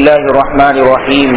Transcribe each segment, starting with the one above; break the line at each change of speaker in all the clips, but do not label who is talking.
الله الرحمن الرحيم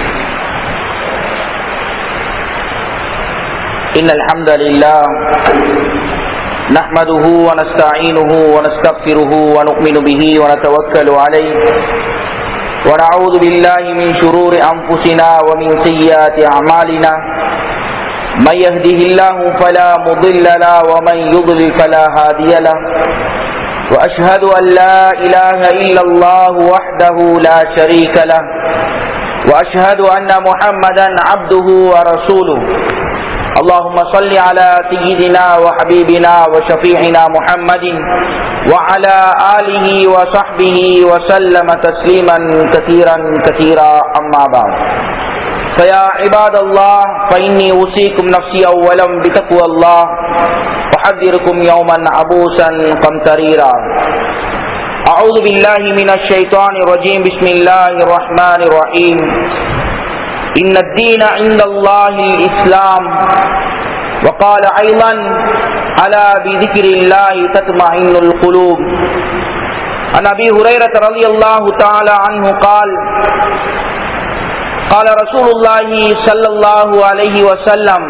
إن الحمد لله نحمده ونستعينه ونستغفره ونؤمن به ونتوكل عليه ونعوذ بالله من شرور أنفسنا ومن سيئات أعمالنا من يهده الله فلا مضل له ومن يضلل فلا هادي له وأشهد أن لا إله إلا الله وحده لا شريك له وأشهد أن محمدا عبده ورسوله اللهم صل على سيدنا وحبيبنا وشفيعنا محمد وعلى آله وصحبه وسلم تسليما كثيرا كثيرا أما بعد فيا عباد الله فإني أوصيكم نفسي أولا بتقوى الله أحذركم يوما عبوسا قمطريرا أعوذ بالله من الشيطان الرجيم بسم الله الرحمن الرحيم إن الدين عند الله الإسلام وقال أيضا ألا بذكر الله تطمئن القلوب عن أبي هريرة رضي الله تعالى عنه قال قال رسول الله صلى الله عليه وسلم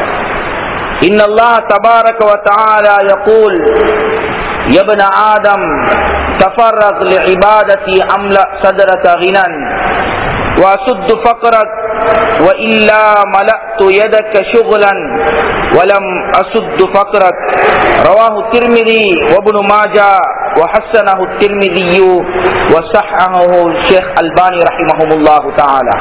إن الله تبارك وتعالى يقول يا ابن آدم تفرغ لعبادتي أملأ صدرك غنى وأسد فقرك وإلا ملأت يدك شغلا ولم أسد فقرك رواه الترمذي وابن ماجه وحسنه الترمذي وصححه الشيخ الباني رحمه الله تعالى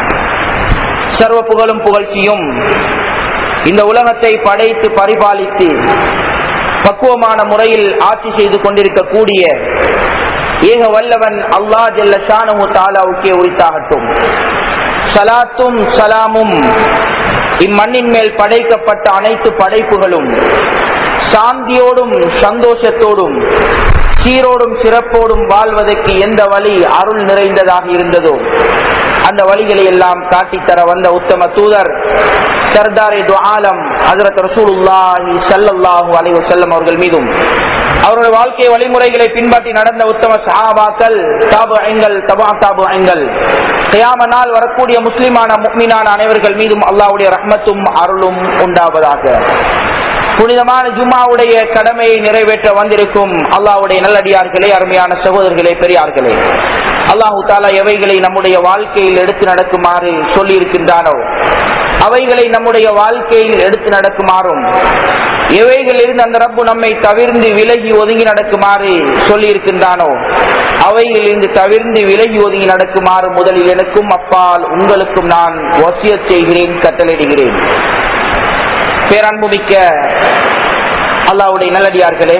சர்வ புகழும் புகழ்ச்சியும் இந்த உலகத்தை படைத்து பரிபாலித்து பக்குவமான முறையில் ஆட்சி செய்து கொண்டிருக்கக்கூடிய ஏக வல்லவன் அல்லா ஜல்ல ஷானு தாலாவுக்கே உரித்தாகட்டும் சலாத்தும் சலாமும் இம்மண்ணின் மேல் படைக்கப்பட்ட அனைத்து படைப்புகளும் சாந்தியோடும் சந்தோஷத்தோடும் சீரோடும் சிறப்போடும் வாழ்வதற்கு எந்த வழி அருள் நிறைந்ததாக இருந்ததோ அந்த வழிகளை எல்லாம் காட்டித்தர வந்த உத்தம தூதர் சர்தாரே துஆலம் ஹசரத் ரசூலுல்லாஹி ஸல்லல்லாஹு அலைஹி வஸல்லம் அவர்கள் மீதும் அவருடைய வாழ்க்கை வழிமுறைகளை பின்பற்றி நடந்த உத்தம சஹாபாக்கள் தாபுங்கள் தபா தாபுங்கள் கியாம நாள் வரக்கூடிய முஸ்லிமான முக்மினான அனைவர்கள் மீதும் அல்லாஹ்வுடைய ரஹ்மத்தும் அருளும் உண்டாவதாக புனிதமான ஜும்மாவுடைய கடமையை நிறைவேற்ற வந்திருக்கும் அல்லாவுடைய நல்லடியார்களே அருமையான சகோதரர்களே பெரியார்களே அல்லாஹு தாலா எவைகளை நம்முடைய வாழ்க்கையில் எடுத்து நடக்குமாறு சொல்லி இருக்கின்றானோ அவைகளை நம்முடைய வாழ்க்கையில் எடுத்து நடக்குமாறும் எவைகளிலிருந்து அந்த ரப்பு நம்மை தவிர்ந்து விலகி ஒதுங்கி நடக்குமாறு சொல்லி இருக்கின்றானோ அவைகளிலிருந்து தவிர்ந்து விலகி ஒதுங்கி நடக்குமாறு முதலில் எனக்கும் அப்பால் உங்களுக்கும் நான் வசிய செய்கிறேன் கட்டளையிடுகிறேன் பேரன்புமிக்க அல்லாவுடைய நல்லடியார்களே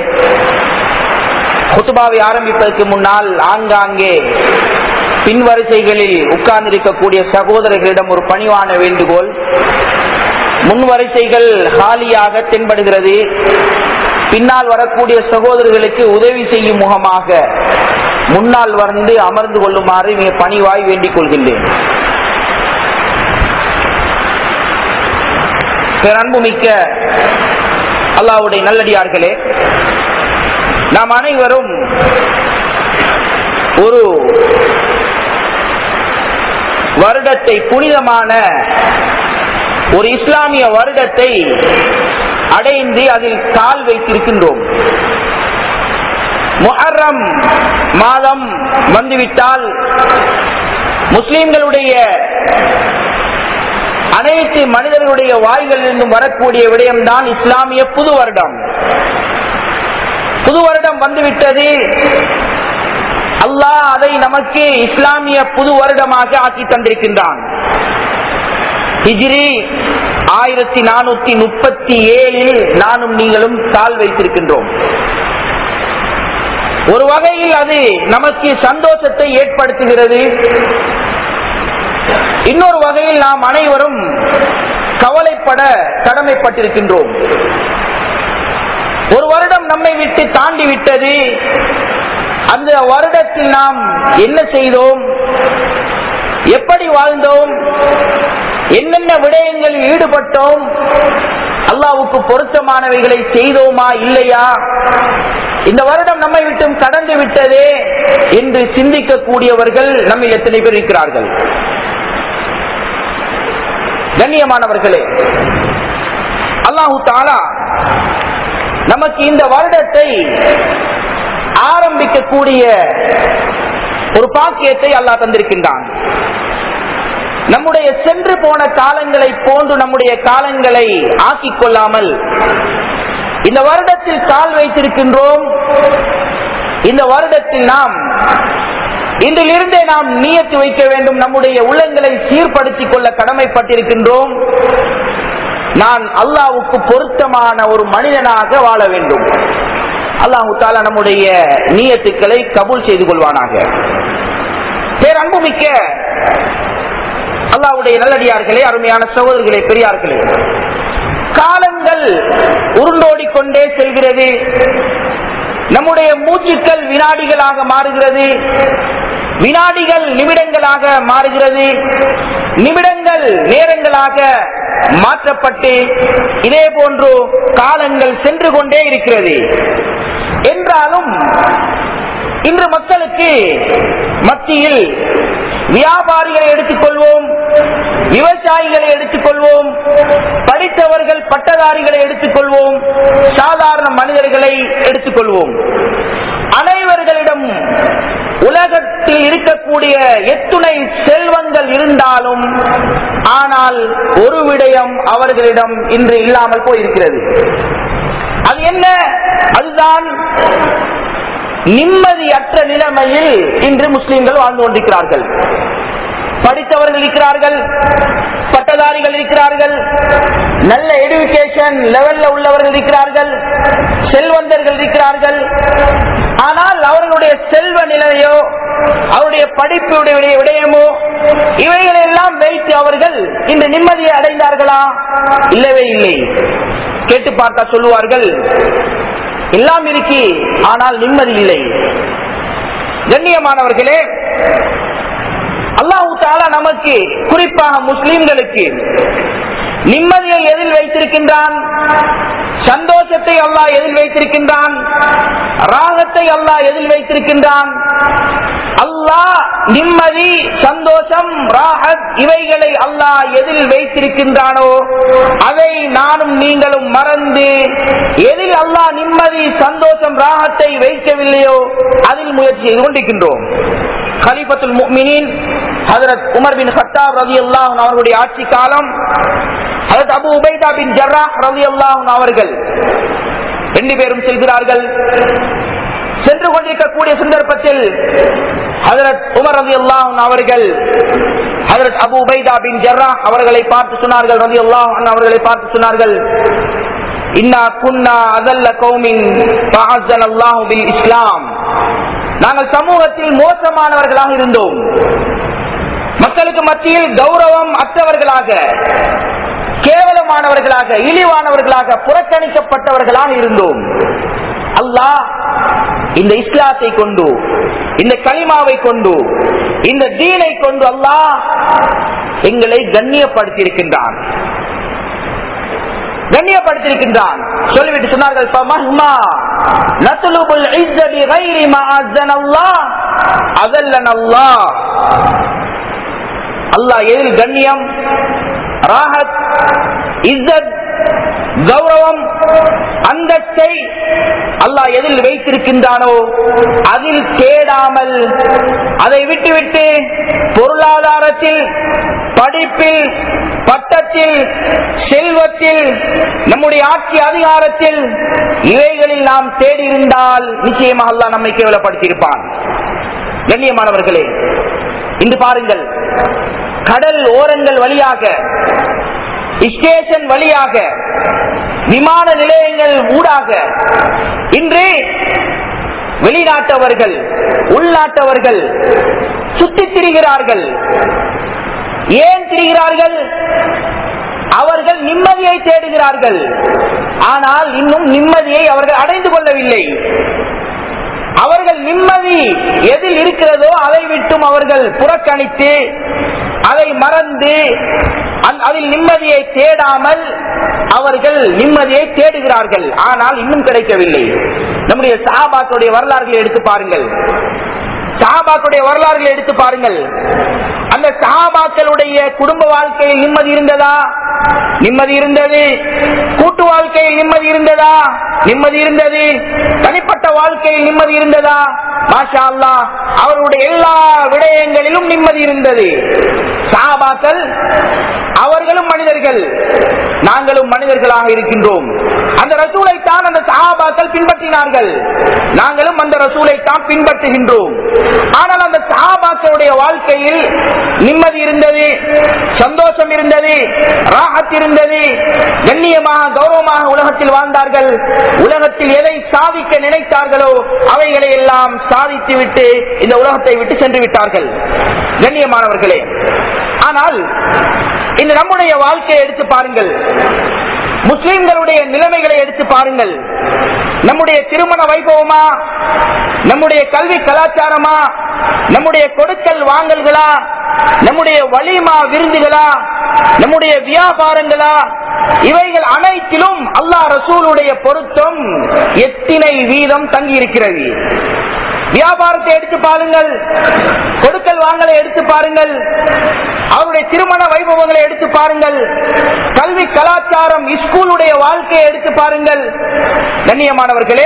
குத்துபாவை ஆரம்பிப்பதற்கு முன்னால் ஆங்காங்கே பின்வரிசைகளில் உட்கார்ந்திருக்கக்கூடிய சகோதரர்களிடம் ஒரு பணிவான வேண்டுகோள் முன் வரிசைகள் காலியாக தென்படுகிறது பின்னால் வரக்கூடிய சகோதரர்களுக்கு உதவி செய்யும் முகமாக முன்னால் வந்து அமர்ந்து கொள்ளுமாறு மிக பணிவாய் வேண்டிக் கொள்கின்றேன் பேரன்புமிக்க அல்லாவுடைய நல்லடியார்களே நாம் அனைவரும் ஒரு வருடத்தை புனிதமான ஒரு இஸ்லாமிய வருடத்தை அடைந்து அதில் கால் வைத்திருக்கின்றோம் முஹர்ரம் மாதம் வந்துவிட்டால் முஸ்லிம்களுடைய அனைத்து மனிதர்களுடைய வாய்களிலிருந்தும் வரக்கூடிய விடயம்தான் இஸ்லாமிய புது வருடம் புது வருடம் வந்துவிட்டது அல்லாஹ் அதை நமக்கு இஸ்லாமிய புது வருடமாக ஆக்கி தந்திருக்கின்றான் ஹிஜ்ரி ஆயிரத்தி நானூத்தி முப்பத்தி ஏழில் நானும் நீங்களும் கால் வைத்திருக்கின்றோம் ஒரு வகையில் அது நமக்கு சந்தோஷத்தை ஏற்படுத்துகிறது இன்னொரு வகையில் நாம் அனைவரும் கவலைப்பட கடமைப்பட்டிருக்கின்றோம் ஒரு வருடம் நம்மை விட்டு தாண்டி விட்டது அந்த வருடத்தில் நாம் என்ன செய்தோம் எப்படி வாழ்ந்தோம் என்னென்ன விடயங்களில் ஈடுபட்டோம் அல்லாவுக்கு பொருத்தமானவைகளை செய்தோமா இல்லையா இந்த வருடம் நம்மை விட்டும் கடந்து விட்டதே என்று சிந்திக்கக்கூடியவர்கள் நம்ம எத்தனை பேர் இருக்கிறார்கள் கண்ணியமானவர்களே அல்லாஹு தாலா நமக்கு இந்த வருடத்தை ஆரம்பிக்கக்கூடிய ஒரு பாக்கியத்தை அல்லாஹ் தந்திருக்கின்றான் நம்முடைய சென்று போன காலங்களை போன்று நம்முடைய காலங்களை ஆக்கிக் கொள்ளாமல் இந்த வருடத்தில் கால் வைத்திருக்கின்றோம் இந்த வருடத்தில் நாம் இன்றிலிருந்தே நாம் நியத்து வைக்க வேண்டும் நம்முடைய உள்ளங்களை சீர்படுத்திக் கொள்ள கடமைப்பட்டிருக்கின்றோம் நான் அல்லாவுக்கு பொருத்தமான ஒரு மனிதனாக வாழ வேண்டும் அல்லாஹு தாலா நம்முடைய நீயத்துக்களை கபூல் செய்து கொள்வானாக பேர் அன்புமிக்க அல்லாவுடைய நல்லடியார்களே அருமையான சகோதரர்களே பெரியார்களே காலங்கள் உருண்டோடிக்கொண்டே செல்கிறது நம்முடைய மூச்சுக்கள் வினாடிகளாக மாறுகிறது வினாடிகள் நிமிடங்களாக மாறுகிறது நிமிடங்கள் நேரங்களாக மாற்றப்பட்டு இதே போன்று காலங்கள் சென்று கொண்டே இருக்கிறது என்றாலும் இன்று மக்களுக்கு மத்தியில் வியாபாரிகளை எடுத்துக்கொள்வோம் விவசாயிகளை எடுத்துக்கொள்வோம் படித்தவர்கள் பட்டதாரிகளை எடுத்துக்கொள்வோம் சாதாரண மனிதர்களை எடுத்துக்கொள்வோம் அனைவர்களிடம் உலகத்தில் இருக்கக்கூடிய எத்துணை செல்வங்கள் இருந்தாலும் ஆனால் ஒரு விடயம் அவர்களிடம் இன்று இல்லாமல் போயிருக்கிறது அது என்ன அதுதான் நிம்மதியற்ற நிலைமையில் இன்று முஸ்லிம்கள் வாழ்ந்து கொண்டிருக்கிறார்கள் படித்தவர்கள் இருக்கிறார்கள் பட்டதாரிகள் இருக்கிறார்கள் நல்ல எடுகேஷன் லெவல்ல உள்ளவர்கள் இருக்கிறார்கள் செல்வந்தர்கள் இருக்கிறார்கள் ஆனால் அவர்களுடைய செல்வ நிலையோ அவருடைய படிப்புடைய விடயமோ இவைகளை எல்லாம் வைத்து அவர்கள் இந்த நிம்மதியை அடைந்தார்களா இல்லவே இல்லை கேட்டு பார்த்தா சொல்லுவார்கள் எல்லாம் இருக்கு ஆனால் நிம்மதி இல்லை கண்ணியமானவர்களே அல்லாஹு தாலா நமக்கு குறிப்பாக முஸ்லிம்களுக்கு நிம்மதியை எதில் வைத்திருக்கின்றான் சந்தோஷத்தை அல்லாஹ் எதில் வைத்திருக்கின்றான் ராகத்தை அல்லாஹ் எதில் வைத்திருக்கின்றான் அல்லாஹ் நிம்மதி சந்தோஷம் ராகத் இவைகளை அல்லாஹ் எதில் வைத்திருக்கின்றானோ அதை நானும் நீங்களும் மறந்து எதில் அல்லாஹ் நிம்மதி சந்தோஷம் ராகத்தை வைக்கவில்லையோ அதில் முயற்சி செய்து கொண்டிருக்கின்றோம் கலிபத்துல் முக்மினின் ஹதரத் உமர் பின் ஹத்தாப் ரதி அல்லாஹ் அவர்களுடைய ஆட்சி காலம் ஹதரத் அபு உபைதா பின் ஜர்ரா ரதி அல்லாஹ் அவர்கள் ரெண்டு பேரும் செல்கிறார்கள் சென்று கொண்டிருக்கக்கூடிய சந்தர்ப்பத்தில் ஹதரத் உமர் ரதி அல்லாஹ் அவர்கள் ஹதரத் அபு உபைதா பின் ஜர்ரா அவர்களை பார்த்து சொன்னார்கள் ரதி அல்லாஹ் அவர்களை பார்த்து சொன்னார்கள் இன்னா குன்னா அதல்ல கௌமின் அல்லாஹு பில் இஸ்லாம் நாங்கள் சமூகத்தில் மோசமானவர்களாக இருந்தோம் மக்களுக்கு மத்தியில் கௌரவம் அற்றவர்களாக கேவலமானவர்களாக இழிவானவர்களாக புறக்கணிக்கப்பட்டவர்களாக இருந்தோம் அல்லாஹ் இந்த இஸ்லாத்தை கொண்டு இந்த களிமாவை கொண்டு இந்த தீனை கொண்டு அல்லாஹ் எங்களை கண்ணியப்படுத்தியிருக்கின்றான் கண்ணியப்படுத்தியிருக்கின்றான் சொல்லிவிட்டு சொன்னார்கள் "ஃபமஹ்மா நத்லுபுல் இஸ்ஸ பிகைரி மா அஸ்ஸனல்லாஹ் அதல்லனல்லாஹ்." அல்லாஹ் எதில் கண்ணியம் ராஹத் இஸ்ஸத் கௌரவம் அந்தஸ்தை அல்லாஹ் எதில் வைத்திருக்கின்றானோ அதில் தேடாமல் அதை விட்டுவிட்டு பொருளாதாரத்தில் படிப்பில் பட்டத்தில் செல்வத்தில் நம்முடைய ஆட்சி அதிகாரத்தில் இவைகளில் நாம் தேடி இருந்தால் நிச்சயமாக அல்லாஹ் நம்மை கேவலப்படுத்தியிருப்பான் கண்ணியமானவர்களே இன்று பாருங்கள் கடல் ஓரங்கள் வழியாக ஸ்டேஷன் வழியாக விமான நிலையங்கள் ஊடாக இன்று வெளிநாட்டவர்கள் உள்நாட்டவர்கள் சுற்றித் திரிகிறார்கள் ஏன் திரிகிறார்கள் அவர்கள் நிம்மதியை தேடுகிறார்கள் ஆனால் இன்னும் நிம்மதியை அவர்கள் அடைந்து கொள்ளவில்லை அவர்கள் நிம்மதி எதில் இருக்கிறதோ அதை விட்டும் அவர்கள் புறக்கணித்து அதை மறந்து அந்த- அதில் நிம்மதியை தேடாமல் அவர்கள் நிம்மதியை தேடுகிறார்கள் ஆனால் இன்னும் கிடைக்கவில்லை நம்முடைய சஹாபாக்களுடைய வரலாறுகளை எடுத்து பாருங்கள் சஹாபாக்களுடைய வரலாறுகளை எடுத்து பாருங்கள் அந்த சஹாபாக்களுடைய குடும்ப வாழ்க்கையில் நிம்மதி இருந்ததா நிம்மதி இருந்தது கூட்டு வாழ்க்கையில் நிம்மதி இருந்ததா நிம்மதி இருந்தது தனிப்பட்ட வாழ்க்கையில் நிம்மதி இருந்ததா மாஷா அல்லாஹ் அவருடைய எல்லா விடயங்களிலும் நிம்மதி இருந்தது சஹாபாக்கள் அவர்களும் மனிதர்கள் நாங்களும் மனிதர்களாக இருக்கின்றோம் அந்த ரசூலை தான் அந்த சஹாபாக்கள் பின்பற்றினார்கள் நாங்களும் அந்த ரசூலை தான் பின்பற்றுகின்றோம் ஆனால் அந்த சஹாபாக்களுடைய வாழ்க்கையில் நிம்மதி இருந்தது சந்தோஷம் இருந்தது ராகத் இருந்தது கண்ணியமாக கௌரவமாக உலகத்தில் வாழ்ந்தார்கள் உலகத்தில் எதை சாதிக்க நினைத்தார்களோ அவைகளை எல்லாம் சாதித்து விட்டு இந்த உலகத்தை விட்டு சென்று விட்டார்கள் கண்ணியமானவர்களே ஆனால் இந்த நம்முடைய வாழ்க்கையை எடுத்து பாருங்கள் முஸ்லிம்களுடைய நிலைமைகளை எடுத்து பாருங்கள் நம்முடைய திருமண வைபவமா நம்முடைய கல்வி கலாச்சாரமா நம்முடைய கொடுக்கல் வாங்கல்களா நம்முடைய வலிமா விருந்துகளா நம்முடைய வியாபாரங்களா இவைகள் அனைத்திலும் அல்லாஹ் ரசூலுடைய பொருத்தம் எத்தனை வீதம் தங்கி இருக்கிறது வியாபாரத்தை எடுத்து பாருங்கள் கொடுக்கல் வாங்கலை எடுத்து பாருங்கள் அவருடைய திருமண வைபவங்களை எடுத்து பாருங்கள் கல்வி கலாச்சாரம் ஸ்கூலுடைய வாழ்க்கையை எடுத்து பாருங்கள் கண்ணியமானவர்களே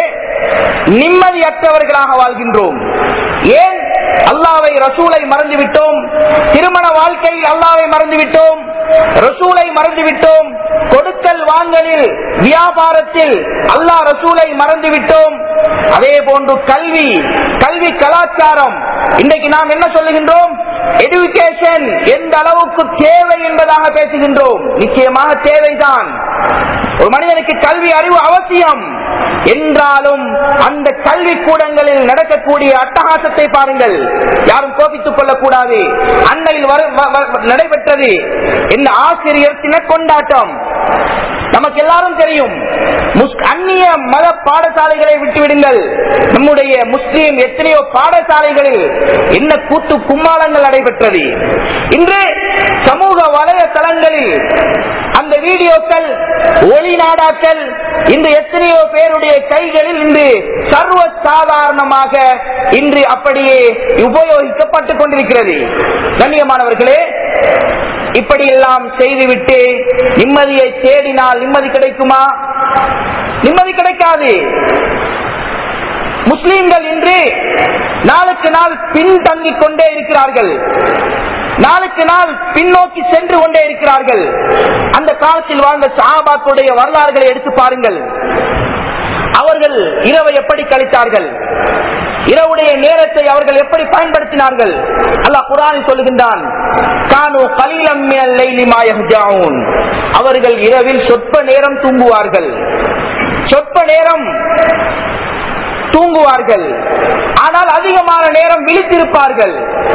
நிம்மதியற்றவர்களாக வாழ்கின்றோம் ஏன் அல்லாவை ரசூலை மறந்துவிட்டோம் திருமண வாழ்க்கையில் அல்லாவை மறந்துவிட்டோம் ரசூலை மறந்துவிட்டோம் கொடுக்கல் வாங்கலில் வியாபாரத்தில் அல்லாஹ் ரசூலை மறந்துவிட்டோம் அதே போன்று கல்வி கல்வி கலாச்சாரம் இன்றைக்கு நாம் என்ன சொல்லுகின்றோம் எடுகேஷன் எந்த அளவுக்கு தேவை என்பதாக பேசுகின்றோம் நிச்சயமாக தேவைதான் ஒரு மனிதனுக்கு கல்வி அறிவு அவசியம் என்றாலும் அந்த கல்வி கூடங்களில் நடக்கக்கூடிய அட்டகாசத்தை பாருங்கள் யாரும் கோபித்துக் கொள்ளக்கூடாது அன்னையில் வரு- வ- வ- நடைபெற்றது இந்த ஆசிரியர் தின கொண்டாட்டம் நமக்கு எல்லாரும் தெரியும் முஸ்- அந்நிய மத பாடசாலைகளை விட்டுவிடுங்கள் நம்முடைய முஸ்லீம் எத்தனையோ பாடசாலைகளில் என்ன கூட்டு கும்மாளங்கள் நடைபெற்றது இன்று சமூக வலைதளங்களில் அந்த வீடியோக்கள் ஒளி நாடாக்கள் இன்று எத்தனையோ பேருடைய கைகளில் இன்று சர்வ சாதாரணமாக இன்று அப்படியே உபயோகிக்கப்பட்டுக் கொண்டிருக்கிறது கண்ணியமானவர்களே இப்படி எல்லாம் செய்துவிட்டு நிம்மதியை தேடினால் நிம்மதி கிடைக்குமா நிம்மதி கிடைக்காது முஸ்லிம்கள் இன்று நாளுக்கு நாள் பின்தங்கிக் கொண்டே இருக்கிறார்கள் நாளுக்கு நாள் பின்னோக்கி சென்று கொண்டே இருக்கிறார்கள் அந்த காலத்தில் வாழ்ந்த சஹாபாக்களுடைய வரலாறுகளை எடுத்து பாருங்கள் அவர்கள் இரவை எப்படி கழித்தார்கள் இரவுடைய நேரத்தை அவர்கள் எப்படி பயன்படுத்தினார்கள் அல்லாஹ் குரானில் சொல்லுகின்றான் கானு கலீலம் மினல் லைலி மா யஹ்ஜாஊன். அவர்கள் இரவில் சொற்ப நேரம் தூங்குவார்கள் சொற்ப நேரம் தூங்குவார்கள் ஆனால் அதிகமான நேரம் விழித்திருப்பார்கள்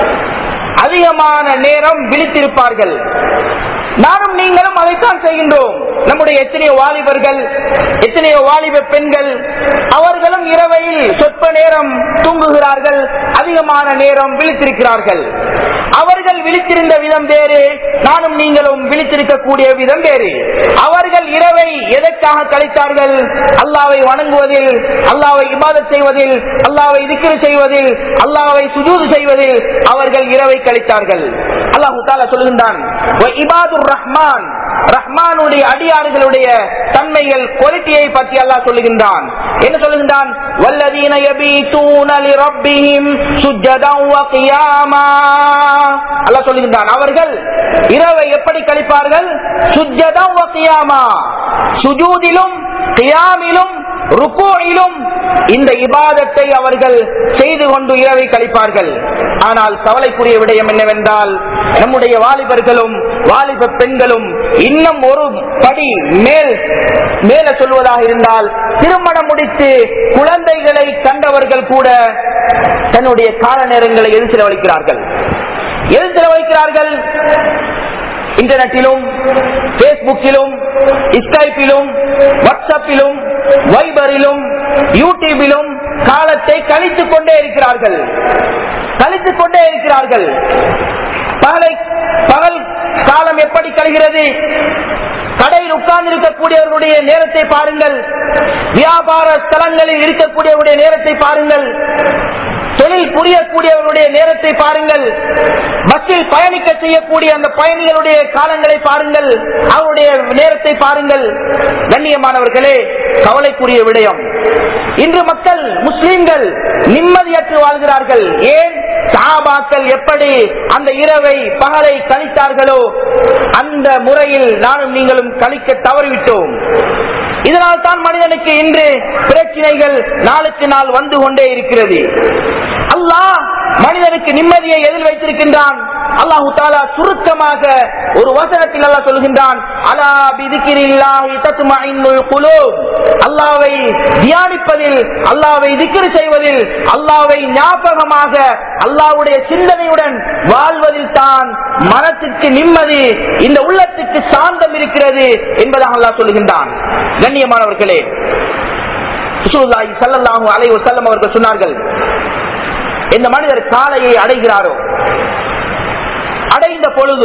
அதிகமான நேரம் விழித்திருப்பார்கள் நானும் நீங்களும் அதைத்தான் செய்கின்றோம் நம்முடைய எத்தனையோ வாலிபர்கள் எத்தனையோ வாலிப பெண்கள் அவர்களும் இரவையில் சொற்ப நேரம் தூங்குகிறார்கள் அதிகமான நேரம் விழித்திருக்கிறார்கள் அவர்கள் விழித்திருந்த விதம் வேறு நானும் நீங்களும் விழித்திருக்கக்கூடிய விதம் வேறு அவர்கள் இரவை எதற்காக கழித்தார்கள் அல்லாவை வணங்குவதில் அல்லாவை இபாதத் செய்வதில் அல்லாவை திக்ரு செய்வதில் அல்லாவை சுஜூது செய்வதில் அவர்கள் இரவை கழித்தார்கள் அல்லாஹு தாலா சொல்லுகின்றான் "வ இபாதுர் ரஹ்மான் ரஹ்மானுடைய அடியார்களுடைய தன்மைகள் குவாலிட்டியை பற்றி அல்லாஹ் சொல்லுகின்றான் என்ன சொல்லுகின்றான் வல்லதீன யபீதூன லிரப்பிஹிம் சுஜ்ஜதன் வ கியாமா அல்லாஹ் சொல்லுகின்றான் அவர்கள் இரவை எப்படி கழிப்பார்கள் சுஜ்ஜதன் வ கியாமா சுஜூதிலும் கியாமிலும் ருக்குயிலும் இந்த இபாதத்தை அவர்கள் செய்து கொண்டு இரவை கழிப்பார்கள் ஆனால் கவலைக்குரிய விடயம் என்னவென்றால் நம்முடைய வாலிபர்களும் வாலிப பெண்களும் இன்னும் ஒரு படி மேல் மேல சொல்வதாக இருந்தால் திருமணம் முடித்து குழந்தைகளை கண்டவர்கள் கூட தன்னுடைய கால நேரங்களை எது செலவழிக்கிறார்கள் எது செலவழிக்கிறார்கள் இன்டர்நெட்டிலும் பேஸ்புக்கிலும் ஸ்கைப்பிலும் வாட்ஸ்அப்பிலும் வைபரிலும் யூடியூபிலும் காலத்தை கழித்துக் கொண்டே இருக்கிறார்கள் கழித்துக் கொண்டே இருக்கிறார்கள் பகலை பகல் காலம் எப்படி கழிகிறது கடையில் உட்கார்ந்து இருக்கக்கூடியவர்களுடைய நேரத்தை பாருங்கள் வியாபார ஸ்தலங்களில் இருக்கக்கூடியவருடைய நேரத்தை பாருங்கள் தொழில் புரியக்கூடியவர்களுடைய நேரத்தை பாருங்கள் பஸ்ஸில் பயணிக்க செய்யக்கூடிய அந்த பயணிகளுடைய காலங்களை பாருங்கள் அவருடைய நேரத்தை பாருங்கள் கண்ணியமானவர்களே கவலைக்குரிய விடயம் இன்று மக்கள் முஸ்லிம்கள் நிம்மதியற்று வாழ்கிறார்கள் ஏன் சாபாக்கள் எப்படி அந்த இரவை பகலை கழித்தார்களோ அந்த முறையில் நானும் நீங்களும் கழிக்க தவறிவிட்டோம் இதனால் தான் மனிதனுக்கு இன்று பிரச்சனைகள் நாளுக்கு நாள் வந்து கொண்டே இருக்கிறது அல்லாஹ் மனிதனுக்கு நிம்மதியை எதில் வைத்திருக்கின்றான் அல்லாஹு தாலா சுருக்கமாக ஒரு வசனத்தில் அல்லாஹ் சொல்கின்றான் அலா பிதிக்கிரில்லாஹி தத்மஇன்னுல் குலூப் அல்லாஹ்வை தியானிப்பதில் அல்லாஹ்வை திக்ர் செய்வதில் அல்லாஹ்வை ஞாபகமாக அல்லாஹ்வுடைய சிந்தனையுடன் வாழ்வதில் தான் மனத்துக்கு நிம்மதி இந்த உள்ளத்துக்கு சாந்தம் இருக்கிறது என்பதாக அல்லாஹ் சொல்லுகின்றான் கண்ணியமானவர்களே ரசூலுல்லாஹி ஸல்லல்லாஹு அலைஹி வஸல்லம் அவர்கள் சொன்னார்கள் இந்த மனிதர் காலையை அடைகிறாரோ அடைந்த பொழுது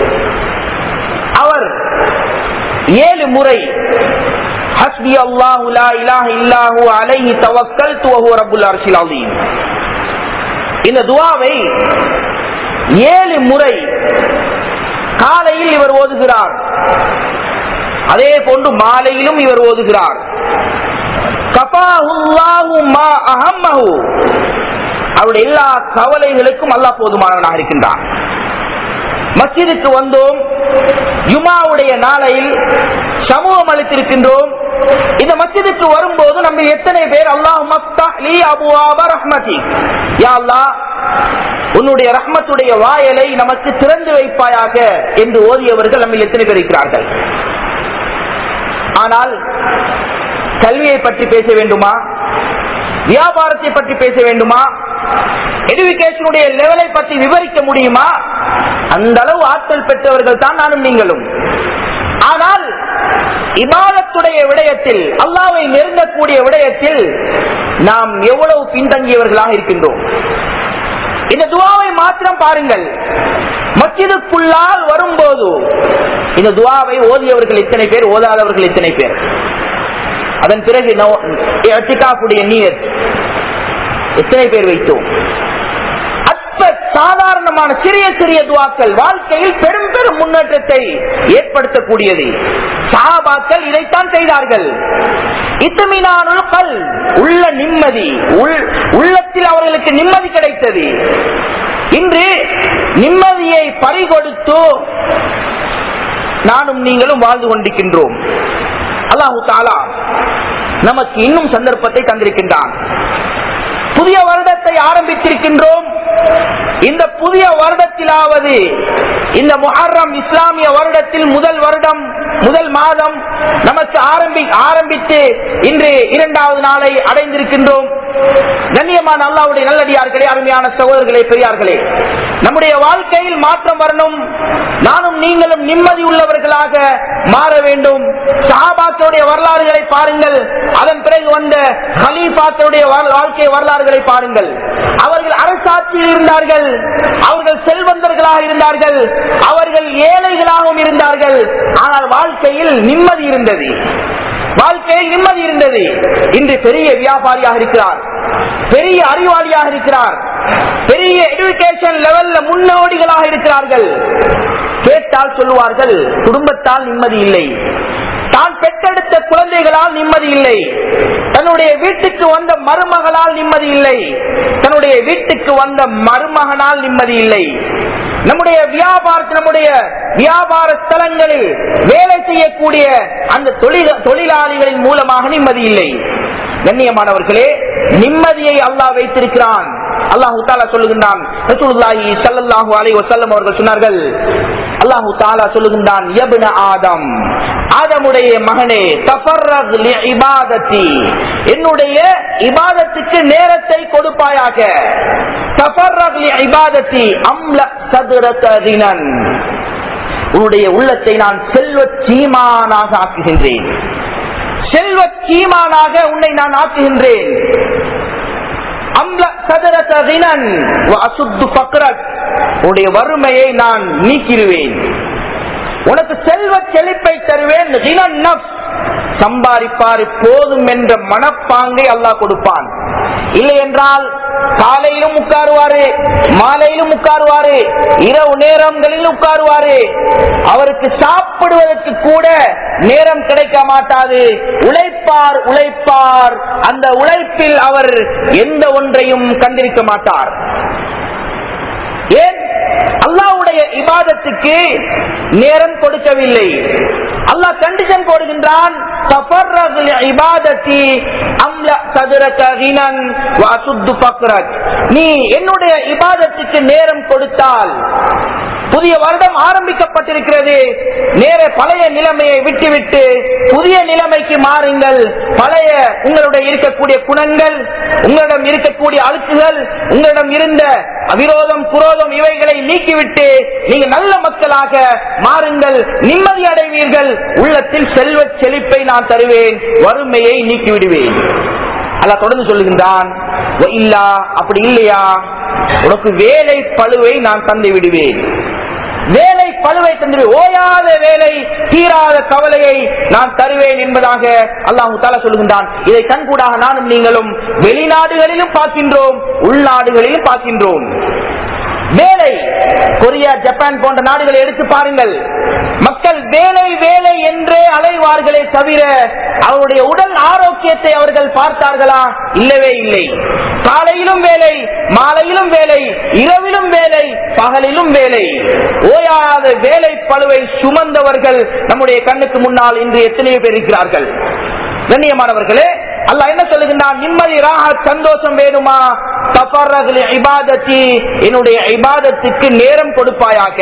அவர் ஏழு முறை ஹஸ்பி அல்லாஹு லா இலாஹ இல்லாஹு அலைஹி தவக்கல்து வஹுவ ரப்புல் அர்ஷில் அலீம் இந்த துஆவை ஏழு முறை காலையில் இவர் ஓதுகிறார் அதே போன்று மாலையிலும் இவர் ஓதுகிறார் கபாஹுல்லாஹு மா அஹம்மஹு அவருடைய எல்லா கவலைகளுக்கும் அல்லாஹ் போதுமானவனாக இருக்கின்றான் மஸ்ஜிதுக்கு வந்தோம் யுமாவுடைய நாளையில் சமூகம் அளித்திருக்கின்றோம் இந்த மஸ்ஜிதுக்கு வரும்போது நம்ம எத்தனை பேர் அல்லாஹ் ரஹ்மதி யா அல்லாஹ் உன்னுடைய ரஹ்மத்துடைய வாயலை நமக்கு திறந்து வைப்பாயாக என்று ஓதியவர்கள் நம்ம எத்தனை பேர் இருக்கிறார்கள் ஆனால் கல்வியை பற்றி பேச வேண்டுமா வியாபாரத்தை பற்றி பேச வேண்டுமா எடுக்கேஷனுடைய லெவலை பற்றி விவரிக்க முடியுமா அந்த அளவு ஆற்றல் பெற்றவர்கள் தான் நானும் நீங்களும் ஆனால் இபாதத்துடைய விடயத்தில் அல்லாவை நெருங்கக்கூடிய விடயத்தில் நாம் எவ்வளவு பின்தங்கியவர்களாக இருக்கின்றோம் இந்த துவாவை மாத்திரம் பாருங்கள் மச்சிதுக்குள்ளால் வரும்போது இந்த துவாவை ஓதியவர்கள் எத்தனை பேர் ஓதாதவர்கள் எத்தனை பேர் அதன் பிறகு எட்டிகாப்புடைய நீர் எத்தனை பேர் வைத்தோம் அற்ப சாதாரணமான சிறிய சிறிய துவாக்கள் வாழ்க்கையில் பெரும் பெரும் முன்னேற்றத்தை ஏற்படுத்தக்கூடியது சாபாக்கள் இதைத்தான் செய்தார்கள் இத்தமினானுள் கல் உள்ள நிம்மதி உள்ளத்தில் அவர்களுக்கு நிம்மதி கிடைத்தது இன்று நிம்மதியை பறிகொடுத்து நானும் நீங்களும் வாழ்ந்து கொண்டிருக்கின்றோம் அல்லாஹு தாலா நமக்கு இன்னும் சந்தர்ப்பத்தை தந்திருக்கின்றான் புதிய வருடத்தை ஆரம்பித்திருக்கின்றோம் இந்த புதிய வருடத்திலாவது இந்த முஹர்ரம் இஸ்லாமிய வருடத்தில் முதல் வருடம் முதல் மாதம் நமக்கு ஆரம்பி ஆரம்பித்து இன்று இரண்டாவது நாளை அடைந்திருக்கின்றோம் கண்ணியமான அல்லாவுடைய நல்லடியார்களே அருமையான சகோதரர்களே பெரியார்களே நம்முடைய வாழ்க்கையில் மாற்றம் வரணும் நானும் நீங்களும் நிம்மதி உள்ளவர்களாக மாற வேண்டும் சஹாபாக்களுடைய வரலாறுகளை பாருங்கள் அதன் பிறகு வந்த ஹலீஃபாக்களுடைய வாழ்க்கை வரலாறுகளை பாருங்கள் அவர்கள் அரசாட்சியில் இருந்தார்கள் அவர்கள் செல்வந்தர்களாக இருந்தார்கள் அவர்கள் ஏழைகளாகவும் இருந்தார்கள் ஆனால் வாழ்க்கையில் நிம்மதி இருந்தது வாழ்க்கையில் நிம்மதி இருந்தது இன்று பெரிய வியாபாரியாக இருக்கிறார் பெரிய அறிவாளியாக இருக்கிறார் பெரிய எஜுகேஷன் லெவல்ல முன்னோடிகளாக இருக்கிறார்கள் கேட்டால் சொல்லுவார்கள் குடும்பத்தால் நிம்மதி இல்லை தான் பெற்றெடுத்த குழந்தைகளால் நிம்மதி இல்லை தன்னுடைய வீட்டுக்கு வந்த மருமகளால் நிம்மதி இல்லை தன்னுடைய வீட்டுக்கு வந்த மருமகனால் நிம்மதி இல்லை நம்முடைய வியாபாரத்தில் நம்முடைய வியாபார ஸ்தலங்களில் வேலை செய்யக்கூடிய அந்த தொழிலாளிகளின் மூலமாக நிம்மதி இல்லை கண்ணியமானவர்களே நிம்மதியை அல்லாஹ் வைத்திருக்கிறான் அல்லாஹு தாலா சொல்லுகின்றான் சல்லல்லாஹு அலை வசல்லம் அவர்கள் சொன்னார்கள் அல்லாஹு தாலா சொல்லுகின்றான் யபுன ஆதம் ஆதமுடைய மகனே தஃபர்ரக் இபாதத்தி என்னுடைய இபாதத்துக்கு நேரத்தை கொடுப்பாயாக தஃபர்ரக் இபாதத்தி அம்ல சதுரதினன் உன்னுடைய உள்ளத்தை நான் செல்வ சீமானாக ஆக்குகின்றேன் செல்வ சீமானாக உன்னை நான் ஆக்குகின்றேன் உன்னுடைய வறுமையை நான் நீக்கிடுவேன் உனக்கு செல்வ செழிப்பை தருவேன் ரினன் நஃப்ஸ். சம்பாதிப்பாரு போதும் என்ற மனப்பாங்கை அல்லாஹ் கொடுப்பான் இல்லை என்றால் காலையிலும் உட்காருவாரு மாலையிலும் உட்காருவாரு இரவு நேரங்களில் உட்காருவாரு அவருக்கு சாப்பிடுவதற்கு கூட நேரம் கிடைக்க மாட்டாது உழைப்பார் உழைப்பார் அந்த உழைப்பில் அவர் எந்த ஒன்றையும் கண்டிருக்க மாட்டார் ஏன் அல்லாவுடைய இபாதத்துக்கு நேரம் கொடுக்கவில்லை அல்லாஹ் கண்டிஷன் போடுகின்றான் "தஃபர்ரகு லிஇபாதத்தி அம்ல சதுரக கினன் வ அசுத்து ஃபக்ரக்." நீ என்னுடைய இபாதத்துக்கு நேரம் கொடுத்தால் புதிய வருடம் ஆரம்பிக்கப்பட்டிருக்கிறது நேர பழைய நிலைமையை விட்டுவிட்டு புதிய நிலைமைக்கு மாறுங்கள் பழைய உங்களுடைய இருக்கக்கூடிய குணங்கள் உங்களிடம் இருக்கக்கூடிய அழுக்குகள் உங்களிடம் இருந்த அவிரோதம் குரோதம் இவைகளை நீக்கிவிட்டு நீங்க நல்ல மக்களாக மாறுங்கள் நிம்மதி அடைவீர்கள் உள்ளத்தில் செல்வ செழிப்பை நான் தருவேன் வறுமையை நீக்கிவிடுவேன் அல்ல தொடர்ந்து சொல்லுகின்றான் "வ இல்லா அப்படி இல்லையா உனக்கு வேலை பழுவை நான் தந்து விடுவேன் வேலை பழுவை தந்து ஓயாத வேலை தீராத கவலையை நான் தருவேன் என்பதாக அல்லாஹு தாலா சொல்லுகின்றான் இதை கண்கூடாக நானும் நீங்களும் வெளிநாடுகளிலும் பார்க்கின்றோம் உள்நாடுகளிலும் பார்க்கின்றோம் வேலை கொரியா ஜப்பான் போன்ற நாடுகளை எடுத்து பாருங்கள் மக்கள் வேலை வேலை என்றே அலைவார்களே தவிர அவருடைய உடல் ஆரோக்கியத்தை அவர்கள் பார்த்தார்களா இல்லவே இல்லை காலையிலும் வேலை மாலையிலும் வேலை இரவிலும் வேலை பகலிலும் வேலை ஓயாத வேலை பழுவை சுமந்தவர்கள் நம்முடைய கண்ணுக்கு முன்னால் இன்று எத்தனையோ பேர் இருக்கிறார்கள் கண்ணியமானவர்களே அல்லாஹ் என்ன சொல்லுகின்றான் நிம்மதி ராக சந்தோஷம் வேணுமா தஃபர்ரகுல் இபாதத்தி என்னுடைய இபாதத்துக்கு நேரம் கொடுப்பாயாக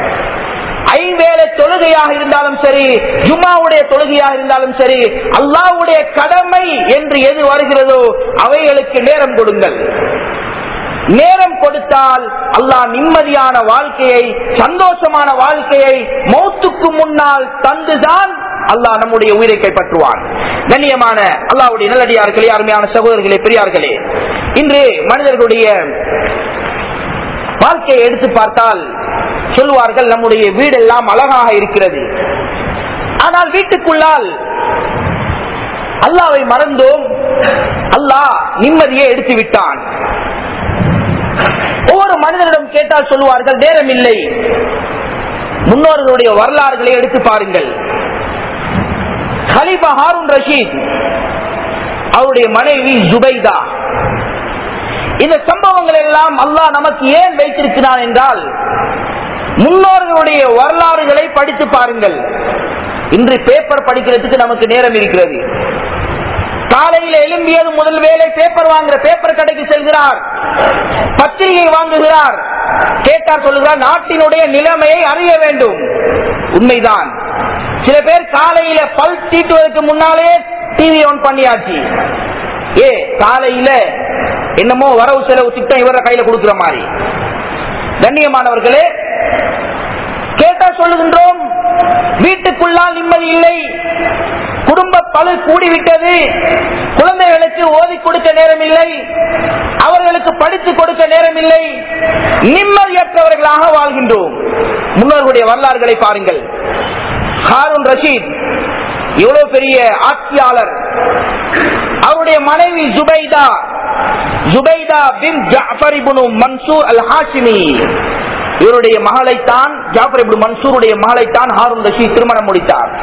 ஐவேளை தொழுகையாக இருந்தாலும் சரி ஜும்மாவுடைய தொழுகையாக இருந்தாலும் சரி அல்லாஹ்வுடைய கடமை என்று எது வருகிறதோ அவைகளுக்கு நேரம் கொடுங்கள் நேரம் கொடுத்தால் அல்லாஹ் நிம்மதியான வாழ்க்கையை சந்தோஷமான வாழ்க்கையை மௌத்துக்கு முன்னால் தந்துதான் அல்லாஹ் நம்முடைய உயிரை கைப்பற்றுவான் கண்ணியமான அல்லாஹ்வுடைய நல்லடியார்களே அருமையான சகோதரர்களே பெரியார்களே இன்று மனிதர்களுடைய வாழ்க்கையை எடுத்து பார்த்தால் சொல்லுவார்கள் நம்முடைய வீடெல்லாம் அழகாக இருக்கிறது ஆனால் வீட்டுக்குள்ளால் அல்லாவை மறந்தோம் அல்லாஹ் நிம்மதியை எடுத்து விட்டான் ஒவ்வொரு மனிதனிடம் கேட்டால் சொல்லுவார்கள் நேரம் இல்லை முன்னோர்களுடைய வரலாறுகளை எடுத்து பாருங்கள் ஹலிஃபா ஹாரூன் ரஷீத் அவருடைய மனைவி ஜுபைதா இந்த சம்பவங்கள் எல்லாம் அல்லாஹ் நமக்கு ஏன் வைத்திருக்கிறான் என்றால் முன்னோர்களுடைய வரலாறுகளை படித்து பாருங்கள் இன்று பேப்பர் படிக்கிறதுக்கு நமக்கு நேரம் இருக்கிறது காலையில் எழும்பியது முதல் வேலை பேப்பர் வாங்குற பேப்பர் கடைக்கு செல்கிறார் பத்திரிகை வாங்குகிறார் கேட்டார் சொல்லுகிறார் நாட்டினுடைய நிலைமையை அறிய வேண்டும் உண்மைதான் சில பேர் காலையில பல் தீட்டுவதற்கு முன்னாலே டிவி ஆன் பண்ணியாச்சு ஏ காலையில என்னமோ வரவு செலவு திட்டம் இவர கையில கொடுக்கிற மாதிரி கண்ணியமானவர்களே கேட்டா சொல்லுகின்றோம் வீட்டுக்குள்ளால் நிம்மதி இல்லை குடும்ப பழு கூடிவிட்டது குழந்தைகளுக்கு ஓதி கொடுக்க நேரம் இல்லை அவர்களுக்கு படித்து கொடுக்க நேரம் இல்லை நிம்மதியற்றவர்களாக வாழ்கின்றோம் முன்னோர்களுடைய வரலாறுகளை பாருங்கள் ஹாரூன் ரஷீத் எவ்வளவு பெரிய ஆட்சியாளர் அவருடைய மனைவி ஜுபைதா ஜுபைதா பின் ஜாஃபர் இப்னு மன்சூர் அல் ஹாஷிமி இவருடைய மகளைத்தான் ஜாஃபர் இப்னு மன்சூருடைய மகளைத்தான் ஹாரூன் ரஷீத் திருமணம் முடித்தார்